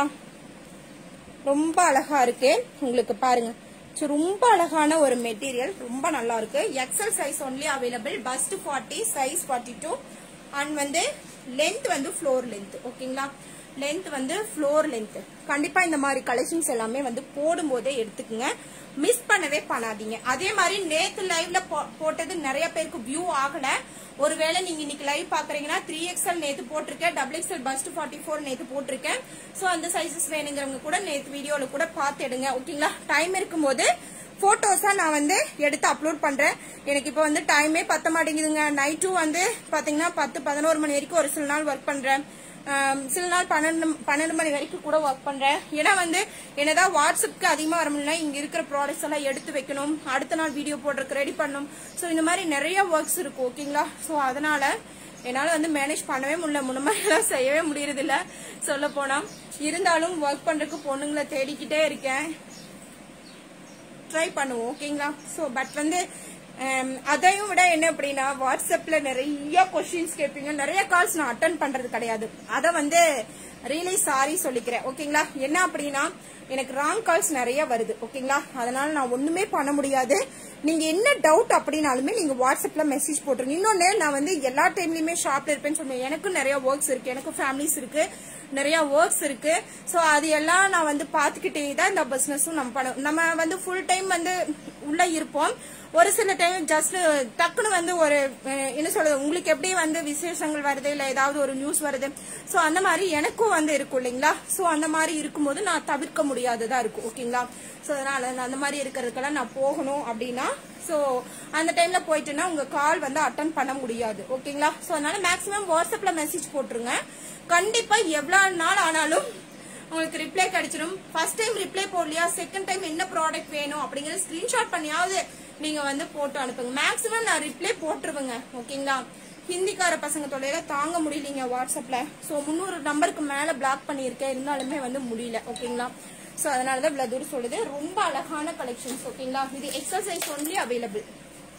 ரொம்ப அழகா இருக்கு உங்களுக்கு பாருங்க So, ரொம்ப அழகான ஒரு மெட்டீரியல் ரொம்ப நல்லா இருக்கு XL size only available bust forty size forty two and வந்து லென்த் வந்து ஃப்ளோர் லென்த் ஓகேங்களா லென்த் வந்து ஃப்ளோர் லென்த் கண்டிப்பா இந்த மாதிரி கலெக்ஷன்ஸ் எல்லாமே வந்து போடும்போதே எடுத்துக்கங்க மிஸ் பண்ணவே பண்ணாதீங்க அதே மாதிரி நேத்து லைவ்ல போட்டது நிறைய பேருக்கு வியூ ஆகல ஒருவேளை நீங்க இன்னைக்கு லைவ் பாக்குறீங்கன்னா த்ரீ எக்ஸ்எல் நேத்து போட்டிருக்கேன் double XL bust forty four நேத்து போட்டிருக்கேன் சோ அந்த சைசஸ் வேணுங்கிறவங்க கூட நேத்து வீடியோல கூட பார்த்து எடுங்க ஓகேங்களா டைம் இருக்கும்போது போட்டோஸா நான் வந்து எடுத்து அப்லோட் பண்றேன் எனக்கு இப்போ வந்து டைமே பத்த மாட்டேங்குதுங்க நைட்டும் வந்து பாத்தீங்கன்னா பத்து பதினோரு மணி வரைக்கும் ஒரு சில நாள் ஒர்க் பண்றேன் ஆம், சில நாள் பன்னெண்டு பன்னெண்டு மணி வரைக்கும் கூட ஒர்க் பண்றேன் ஏன்னா வந்து என்னதான் வாட்ஸ்அப்க்கு அதிகமா வர முடியல இங்க இருக்கிற ப்ராடக்ட்ஸ் எல்லாம் எடுத்து வைக்கணும் அடுத்த நாள் வீடியோ போடுறதுக்கு ரெடி பண்ணணும் ஸோ இந்த மாதிரி நிறைய ஒர்க்ஸ் இருக்கு ஓகேங்களா ஸோ அதனால என்னால வந்து மேனேஜ் பண்ணவே முடியல முன்ன மாதிரி எல்லாம் செய்யவே முடியறது இல்ல சொல்ல போனா இருந்தாலும் ஒர்க் பண்றதுக்கு பொண்ணுங்களை தேடிக்கிட்டே இருக்கேன் ட்ரை பண்ணுவோம் ஓகேங்களா ஸோ பட் வந்து ஹம், அதையும் விட என்ன அப்படின்னா வாட்ஸ்அப்ல நிறைய கொஸ்டின்ஸ் கேட்பீங்க நிறைய கால்ஸ் நான் அட்டன் பண்றது கிடையாது அதை வந்து ரியலி சாரி சொல்லிக்கிறேன் ஓகேங்களா என்ன அப்படின்னா எனக்கு ராங் கால்ஸ் நிறைய வருது ஓகேங்களா அதனால நான் ஒண்ணுமே பண்ண முடியாது நீங்க என்ன டவுட் அப்படின்னாலுமே நீங்க வாட்ஸ்அப்ல மெசேஜ் போட்டுருங்க இன்னொன்னு நான் வந்து எல்லா டைம்லயுமே ஷாப்ல இருப்பேன்னு சொன்னேன் எனக்கும் நிறைய ஒர்க்ஸ் இருக்கு எனக்கும் ஃபேமிலிஸ் இருக்கு நிறைய ஒர்க்ஸ் இருக்கு சோ அது எல்லாம் நான் வந்து பாத்துக்கிட்டே தான் இந்த பிசினஸும் நம்ம பண்ண நம்ம வந்து ஃபுல் டைம் வந்து உள்ள இருப்போம் ஒரு சில டைம் ஜஸ்ட் டக்குன்னு வந்து ஒரு அஹ், என்ன சொல்றது உங்களுக்கு எப்படி வந்து விசேஷங்கள் வருது இல்ல ஏதாவது ஒரு நியூஸ் வருது சோ அந்த மாதிரி எனக்கும் வந்து இருக்கும் இல்லைங்களா சோ அந்த மாதிரி இருக்கும்போது நான் தவிர்க்க முடியாததா இருக்கும் ஓகேங்களா சோ அதனால நான் அந்த மாதிரி இருக்கிறதுக்கெல்லாம் நான் போகணும் அப்படின்னா சோ அந்த டைம்ல போயிட்டுன்னா உங்க கால் வந்து அட்டன் பண்ண முடியாது ஓகேங்களா சோ அதனால மேக்ஸிமம் வாட்ஸ்அப்ல மெசேஜ் போட்டுருங்க கண்டிப்பா எவ்வளவு நாள் ஆனாலும் உங்களுக்கு ரிப்ளை கிடைச்சிடும் ஃபர்ஸ்ட் டைம் ரிப்ளை போடலையா செகண்ட் டைம் என்ன ப்ராடக்ட் வேணும் அப்படிங்கறது ஸ்கிரீன்ஷாட் பண்ணியாவது நீங்க வந்து போட்டு அனுப்புங்க மேக்ஸிமம் நான் ரிப்ளை போட்டுருவேங்க ஓகேங்களா ஹிந்திக்கார பசங்க தொலைல தாங்க முடியலீங்க வாட்ஸ்அப்ல சோ முந்நூறு நம்பருக்கு மேல பிளாக் பண்ணியிருக்கேன் இருந்தாலுமே வந்து முடியல ஓகேங்களா சோ அதனாலதான் இவ்வளவு தூரம் சொல்லுது ரொம்ப அழகான கலெக்ஷன்ஸ் ஓகேங்களா இது XL size only available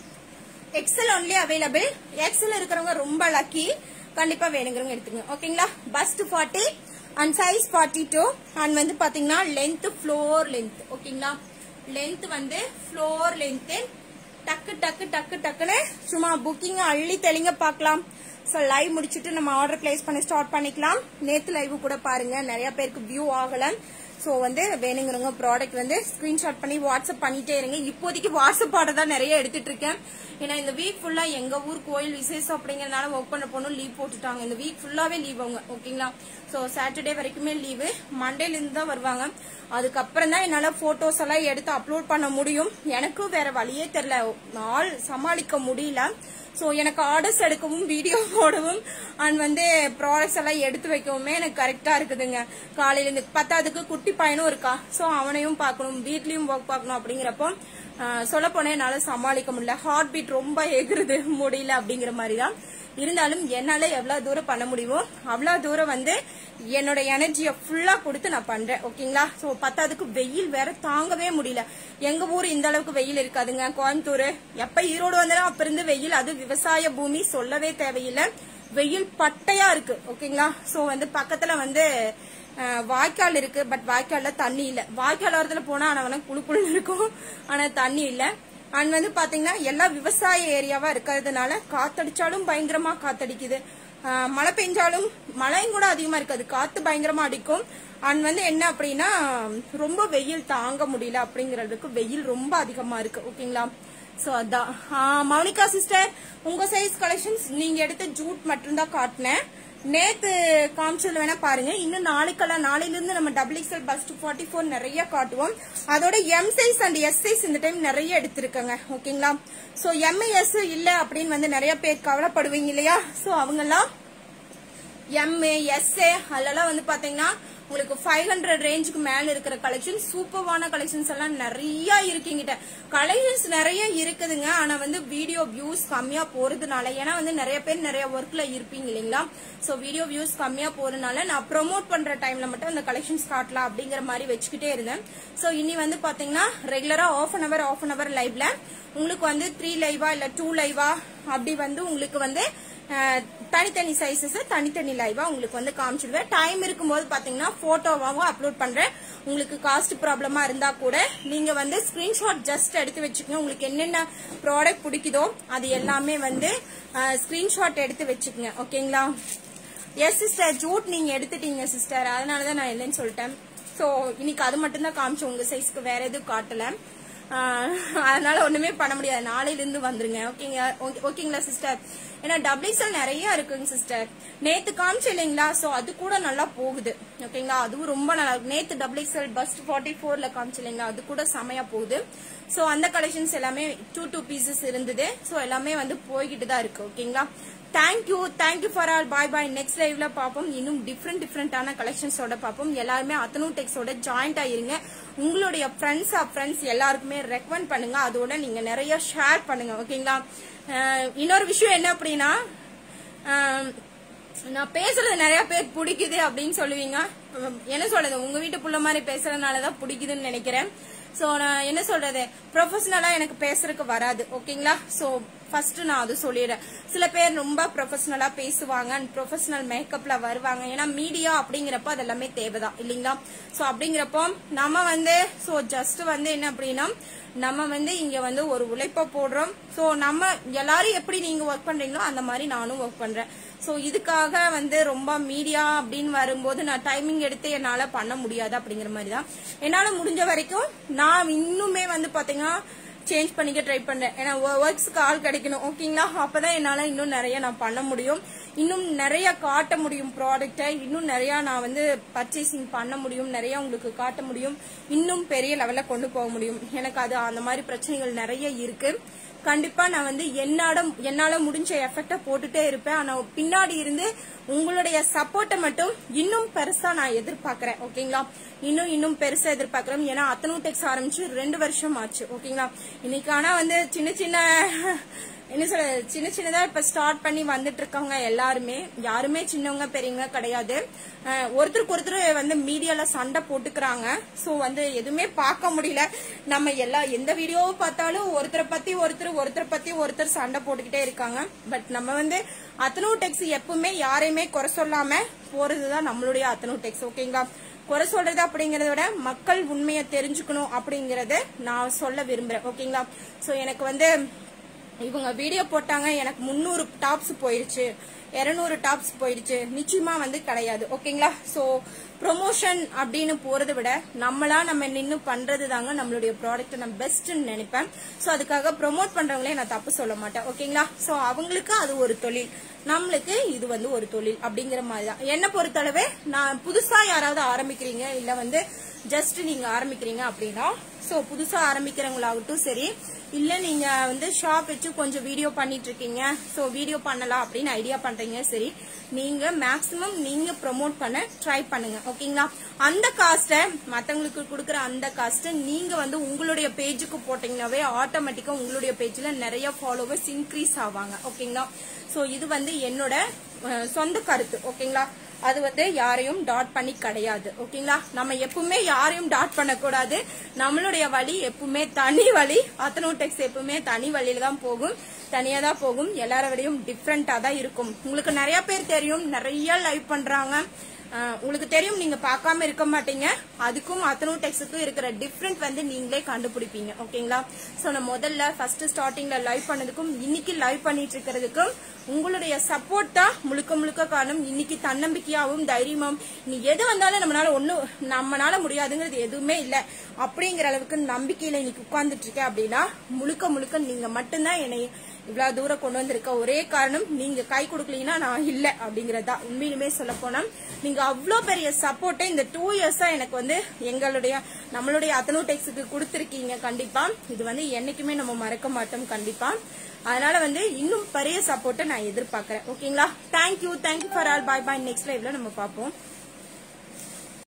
XL only available XL இருக்கிறவங்க ரொம்ப லக்கி கண்டிப்பா வேணுங்கிறவங்க எடுத்துக்கங்க ஓகேங்களா bust forty and size forty two and வந்து பாத்தீங்கன்னா லென்த் ஃப்ளோர் லென்த் ஓகேங்களா லென்த் வந்து ஃப்ளோர் லென்த் டக்கு டக்கு டக்கு டக்குன்னு சும்மா புக்கிங் அள்ளி தெளிங்க பார்க்கலாம் ஸோ லைவ் முடிச்சுட்டு நம்ம ஆர்டர் பிளேஸ் பண்ணி ஸ்டார்ட் பண்ணிக்கலாம் நேத்து லைவ் கூட பாருங்க நிறைய பேருக்கு வியூ ஆகல ஸோ வந்து வேணுங்கிறவங்க ப்ராடக்ட் வந்து ஸ்கிரீன்ஷாட் பண்ணி வாட்ஸ்அப் பண்ணிட்டே இருங்க இப்போதைக்கு வாட்ஸ்அப் ஆர்டர் தான் நிறைய எடுத்துட்டு இருக்கேன் ஏன்னா இந்த வீக் ஃபுல்லா எங்க ஊர் கோயில் விசேஷம் அப்படிங்கறதுனால ஒர்க் பண்ண போனும் லீவ் போட்டுட்டாங்க இந்த வீக் ஃபுல்லாவே லீவ் அவங்க ஓகேங்களா ஸோ சாட்டர்டே வரைக்குமே லீவு மண்டேல இருந்து தான் வருவாங்க அதுக்கப்புறம் தான் என்னால போட்டோஸ் எல்லாம் எடுத்து அப்லோட் பண்ண முடியும் எனக்கும் வேற வழியே தெரியல நாள் சமாளிக்க முடியல ஸோ எனக்கு ஆர்டர்ஸ் எடுக்கவும் வீடியோ போடவும் அண்ட் வந்து ப்ராடக்ட்ஸ் எல்லாம் எடுத்து வைக்கவுமே எனக்கு கரெக்டா இருக்குதுங்க காலையில இருந்து பத்தாவதுக்கு குட்டி பையனும் இருக்கா ஸோ அவனையும் பார்க்கணும் வீட்லயும் ஒர்க் பார்க்கணும் அப்படிங்கிறப்போ சொல்ல போனா என்னால சமாளிக்க முடியல ஹார்ட் பீட் ரொம்ப எகுறுது முடியல அப்படிங்கிற மாதிரி தான் இருந்தாலும் என்னால எவ்வளவு தூரம் பண்ண முடியுமோ அவ்வளவு தூரம் வந்து என்னோட எனர்ஜியை ஃபுல்லா கொடுத்து நான் பண்றேன் ஓகேங்களா சோ பத்தாவதுக்கு வெயில் வேற தாங்கவே முடியல எங்க ஊர் இந்த அளவுக்கு வெயில் இருக்காதுங்க கோயம்புத்தூர் எப்ப ஈரோடு வந்தாலும் அப்ப இருந்து வெயில் அது விவசாய பூமி சொல்லவே தேவையில்லை வெயில் பட்டையா இருக்கு ஓகேங்களா சோ வந்து பக்கத்துல வந்து அஹ், வாய்க்கால் இருக்கு பட் வாய்க்கால்ல தண்ணி இல்ல வாய்க்கால் ஓரத்துல போனா ஆனா வேணா குளு குளுன்னு இருக்கும் ஆனா தண்ணி இல்ல அண்ட் வந்து பாத்தீங்கன்னா எல்லாம் விவசாய ஏரியாவா இருக்கிறதுனால காத்தடிச்சாலும் பயங்கரமா காத்தடிக்குது ஆஹ் மழை பெஞ்சாலும் மழையும் கூட அதிகமா இருக்காது காத்து பயங்கரமா அடிக்கும் அண்ட் வந்து என்ன அப்படின்னா ரொம்ப வெயில் தாங்க முடியல அப்படிங்கறதுக்கு வெயில் ரொம்ப அதிகமா இருக்கு ஓகேங்களா சோ அதான் ஆஹ் மௌனிகா சிஸ்டர் உங்க சைஸ் கலெக்ஷன்ஸ் நீங்க எடுத்த ஜூட் மட்டும்தான் காட்டினேன் நேத்து காமிச்சதுல வேணா பாருங்க இன்னும் நாளைக்கெல்லாம் நாளையில இருந்து நம்ம double XL bust two forty four நிறைய காட்டுவோம் அதோட M size and S size இந்த டைம் நிறைய எடுத்திருக்கேங்க ஓகேங்களா சோ எம் எஸ் இல்ல அப்படின்னு வந்து நிறைய பேர் கவலைப்படுவீங்க இல்லையா சோ அவங்கெல்லாம் எம் எஸ் அதெல்லாம் வந்து பாத்தீங்கன்னா உங்களுக்கு ஃபைவ் ஹண்ட்ரட் ரேஞ்சுக்கு மேல இருக்கிற கலெக்ஷன் சூப்பர்வான கலெக்ஷன்ஸ் எல்லாம் நிறைய இருக்குங்கிட்ட கலெக்ஷன்ஸ் நிறைய இருக்குதுங்க ஆனா வந்து வீடியோ வியூஸ் கம்மியா போறதுனால ஏன்னா வந்து நிறைய பேர் நிறைய ஒர்க்ல இருப்பீங்க இல்லைங்களா சோ வீடியோ வியூஸ் கம்மியா போறதுனால நான் ப்ரோமோட் பண்ற டைம்ல மட்டும் அந்த கலெக்ஷன்ஸ் காட்டலாம் அப்படிங்கிற மாதிரி வச்சுக்கிட்டே இருந்தேன் சோ இனி வந்து பாத்தீங்கன்னா ரெகுலரா half an hour half an hour லைவ்ல உங்களுக்கு வந்து த்ரீ லைவா இல்ல டூ லைவா அப்படி வந்து உங்களுக்கு வந்து அஹ், தனித்தனி சைசஸ் தனித்தனி லைவா உங்களுக்கு வந்து காமிச்சிடுவேன் டைம் இருக்கும்போது பாத்தீங்கன்னா போட்டோவாவும் அப்லோட் பண்றேன் உங்களுக்கு காஸ்ட் ப்ராப்ளமா இருந்தா கூட நீங்க வந்து ஸ்கிரீன்ஷாட் ஜஸ்ட் எடுத்து வச்சுக்கோங்க உங்களுக்கு என்னென்ன ப்ராடக்ட் பிடிக்குதோ அது எல்லாமே வந்து ஸ்கிரீன்ஷாட் எடுத்து வச்சுக்கோங்க ஓகேங்களா எஸ் சிஸ்டர் ஜூட் நீங்க எடுத்துட்டீங்க சிஸ்டர் அதனாலதான் நான் இல்லைன்னு சொல்லிட்டேன் சோ இன்னைக்கு அது மட்டும் தான் காமிச்சோம் உங்க சைஸ்க்கு வேற எதுவும் காட்டல ஆஹ் அதனால ஒண்ணுமே பண்ண முடியாது நாளையில இருந்து வந்துருங்க ஓகேங்க ஓகே- ஓகேங்களா சிஸ்டர் ஏன்னா டபிள்யூஎஸ்எல் நிறைய இருக்குங்க சிஸ்டர் நேத்து காமிச்சு இல்லைங்களா சோ அது கூட நல்லா போகுது ஓகேங்களா அதுவும் ரொம்ப நல்லா இருக்கு நேத்து டபிள்யூஎஸ்எல் பஸ்ட் ஃபார்ட்டி ஃபோர்ல காமிச்சு இல்லைங்களா அது கூட செமையா போகுது சோ அந்த கலெக்ஷன்ஸ் எல்லாமே டூ டூ பீசஸ் இருந்தது சோ எல்லாமே வந்து போய்கிட்டு தான் இருக்கு ஓகேங்களா thank you thank you for all bye bye next லைவ்ல பார்ப்போம் இன்னும் டிஃப்ரெண்ட் டிஃப்ரெண்டான கலெக்ஷன்ஸோட பார்ப்போம் எல்லாருமே அத்தனூ டெக்ஸோட ஜாயிண்ட் ஆயிருங்க உங்களுடைய ஃப்ரெண்ட்ஸ் ஆஃப் ஃப்ரெண்ட்ஸ் எல்லாருக்குமே ரெக்கமெண்ட் பண்ணுங்க அதோட நீங்க நிறைய ஷேர் பண்ணுங்க ஓகேங்களா அஹ் இன்னொரு விஷயம் என்ன அப்படின்னா அஹ் நான் பேசுறது நிறைய பேர் பிடிக்குது அப்படின்னு சொல்லுவீங்க உம், என்ன சொல்றது உங்க வீட்டு புள்ள மாதிரி பேசுறதுனாலதான் பிடிக்குதுன்னு நினைக்கிறேன் சோ நான் என்ன சொல்றது ப்ரொஃபஷனலா எனக்கு பேசுறதுக்கு வராது ஓகேங்களா சோ ஃபர்ஸ்ட் நான் அது சொல்லிடுறேன் சில பேர் ரொம்ப ப்ரொஃபஷனலா பேசுவாங்க அண்ட் ப்ரொஃபஷனல் மேக்கப்ல வருவாங்க ஏன்னா மீடியா அப்படிங்கிறப்ப அது எல்லாமே தேவைதான் இல்லைங்களா சோ அப்படிங்கிறப்போ நம்ம வந்து சோ ஜஸ்ட் வந்து என்ன அப்படின்னா நம்ம வந்து இங்க வந்து ஒரு உழைப்ப போடுறோம் சோ நம்ம எல்லாரும் எப்படி நீங்க ஒர்க் பண்றீங்களோ அந்த மாதிரி நானும் ஒர்க் பண்றேன் சோ இதுக்காக வந்து ரொம்ப மீடியா அப்படின்னு வரும்போது நான் டைமிங் எடுத்து என்னால பண்ண முடியாது அப்படிங்கிற மாதிரி தான் என்னால முடிஞ்ச வரைக்கும் நான் இன்னுமே வந்து பாத்தீங்கன்னா சேஞ்ச் பண்ணிக்க ட்ரை பண்றேன் ஏன்னா ஒர்க்ஸ்க்கு ஆள் கிடைக்கணும் ஓகேங்களா அப்பதான் என்னால இன்னும் நிறைய நான் பண்ண முடியும் இன்னும் நிறைய காட்ட முடியும் ப்ராடக்ட்டை இன்னும் நிறைய நான் வந்து பர்ச்சேசிங் பண்ண முடியும் நிறைய உங்களுக்கு காட்ட முடியும் இன்னும் பெரிய லெவல்ல கொண்டு போக முடியும் எனக்கு அது அந்த மாதிரி பிரச்சனைகள் நிறைய இருக்கு கண்டிப்பா நான் வந்து என்னோட என்னால முடிஞ்ச எஃபெக்ட போட்டுட்டே இருப்பேன் ஆனா பின்னாடி இருந்து உங்களுடைய சப்போர்ட்டை மட்டும் இன்னும் பெருசா நான் எதிர்பார்க்கறேன் ஓகேங்களா இன்னும் இன்னும் பெருசா எதிர்பார்க்கறேன் ஏன்னா அத்தனூ டெக்ஸ் ஆரம்பிச்சு ரெண்டு வருஷம் ஆச்சு ஓகேங்களா இன்னைக்கு ஆனா வந்து சின்ன சின்ன என்ன சொல்ற சின்ன சின்னதா இப்ப ஸ்டார்ட் பண்ணி வந்துட்டு இருக்காங்க எல்லாருமே யாருமே சின்னவங்க பெரியவங்க கிடையாது அஹ் ஒருத்தருக்கு ஒருத்தர் வந்து மீடியால சண்டை போட்டுக்கிறாங்க சோ வந்து எதுவுமே பார்க்க முடியல நம்ம எல்லா எந்த வீடியோவை பார்த்தாலும் ஒருத்தரை பத்தி ஒருத்தர் ஒருத்தரை பத்தி ஒருத்தர் சண்டை போட்டுக்கிட்டே இருக்காங்க பட் நம்ம வந்து அத்தனூ டெக்ஸ் எப்பவுமே யாரையுமே குறை சொல்லாம போறதுதான் நம்மளுடைய அத்தனூ டெக்ஸ் ஓகேங்களா குறை சொல்றது அப்படிங்கறத விட மக்கள் உண்மையை தெரிஞ்சுக்கணும் அப்படிங்கறத நான் சொல்ல விரும்புறேன் ஓகேங்களா சோ எனக்கு வந்து இவங்க வீடியோ போட்டாங்க எனக்கு முந்நூறு டாப்ஸ் போயிடுச்சு இருநூறு டாப்ஸ் போயிடுச்சு நிச்சயமா வந்து கிடையாது ஓகேங்களா சோ ப்ரொமோஷன் அப்படின்னு போறதை விட நம்மளா நம்ம நின்னு பண்றது தாங்க நம்மளுடைய ப்ராடக்ட் நான் பெஸ்ட் நினைப்பேன் சோ அதுக்காக ப்ரோமோட் பண்றவங்களே நான் தப்பு சொல்ல மாட்டேன் ஓகேங்களா சோ அவங்களுக்கு அது ஒரு தொழில் நம்மளுக்கு இது வந்து ஒரு தொழில் அப்படிங்கிற மாதிரி தான் என்ன பொறுத்தளவு நான் புதுசா யாராவது ஆரம்பிக்கிறீங்க இல்ல வந்து ஜஸ்ட் நீங்க ஆரம்பிக்கிறீங்க அப்படின்னா சோ புதுசா ஆரம்பிக்கிறவங்களாகட்டும் சரி இல்ல நீங்க வந்து ஷாப் வச்சு கொஞ்சம் வீடியோ பண்ணிட்டு இருக்கீங்க சோ வீடியோ பண்ணலாம் அப்படின்னு ஐடியா பண்றீங்க சரி நீங்க மேக்சிமம் நீங்க ப்ரோமோட் பண்ண ட்ரை பண்ணுங்க ஓகேங்களா அந்த காஸ்ட்டை மத்தவங்களுக்கு கொடுக்குற அந்த காஸ்ட்டை நீங்க வந்து உங்களுடைய பேஜுக்கு போட்டீங்கன்னாவே ஆட்டோமேட்டிக்கா உங்களுடைய பேஜ்ல நிறைய ஃபாலோவர்ஸ் இன்க்ரீஸ் ஆவாங்க ஓகேங்களா சோ இது வந்து என்னோட அஹ், சொந்த கருத்து ஓகேங்களா அது வந்து யாரையும் டாட் பண்ணி கிடையாது ஓகேங்களா நம்ம எப்பவுமே யாரையும் டாட் பண்ணக்கூடாது நம்மளுடைய வழி எப்பவுமே தனி வழி அத்தனோடெக்ஸ் எப்பவுமே தனி வழியில தான் போகும் தனியா தான் போகும் எல்லார விடையும் டிஃப்ரெண்டா தான் இருக்கும் உங்களுக்கு நிறைய பேர் தெரியும் நிறைய லைவ் பண்றாங்க அஹ், உங்களுக்கு தெரியும் நீங்க பார்க்காம இருக்க மாட்டீங்க அதுக்கும் அத்தனோ டெக்ஸுக்கும் இருக்கிற டிஃப்ரெண்ட் வந்து நீங்களே கண்டுபிடிப்பீங்க ஓகேங்களா சோ நான் முதல்ல ஃபர்ஸ்ட் ஸ்டார்டிங்ல லைவ் பண்ணதுக்கும் இன்னைக்கு லைவ் பண்ணிட்டு இருக்கிறதுக்கும் உங்களுடைய சப்போர்ட் தான் முழுக்க முழுக்க காரணம் இன்னைக்கு தன்னம்பிக்கையாவும் தைரியமாவும் நீ எது வந்தாலும் நம்மளால ஒண்ணும் நம்மனால முடியாதுங்கிறது எதுவுமே இல்ல அப்படிங்கிற அளவுக்கு நம்பிக்கையில இன்னைக்கு உட்கார்ந்துட்டு இருக்கேன் அப்படின்னா முழுக்க முழுக்க நீங்க மட்டும்தான் என்னை இவ்வளவு தூரம் கொண்டு வந்திருக்க ஒரே காரணம் நீங்க கை கொடுக்கலீங்கன்னா நான் இல்ல அப்படிங்கறதா உண்மையிலுமே சொல்ல போனா நீங்க அவ்வளோ பெரிய சப்போர்ட்டை இந்த டூ இயர்ஸா எனக்கு வந்து எங்களுடைய நம்மளுடைய அத்தனோடெக்ஸுக்கு கொடுத்திருக்கீங்க கண்டிப்பா இது வந்து என்னைக்குமே நம்ம மறக்க மாட்டோம் கண்டிப்பா அதனால வந்து இன்னும் பெரிய சப்போர்ட்டை நான் எதிர்பார்க்கறேன் ஓகேங்களா thank you thank you for all bye bye next லைவ்ல நம்ம பார்ப்போம்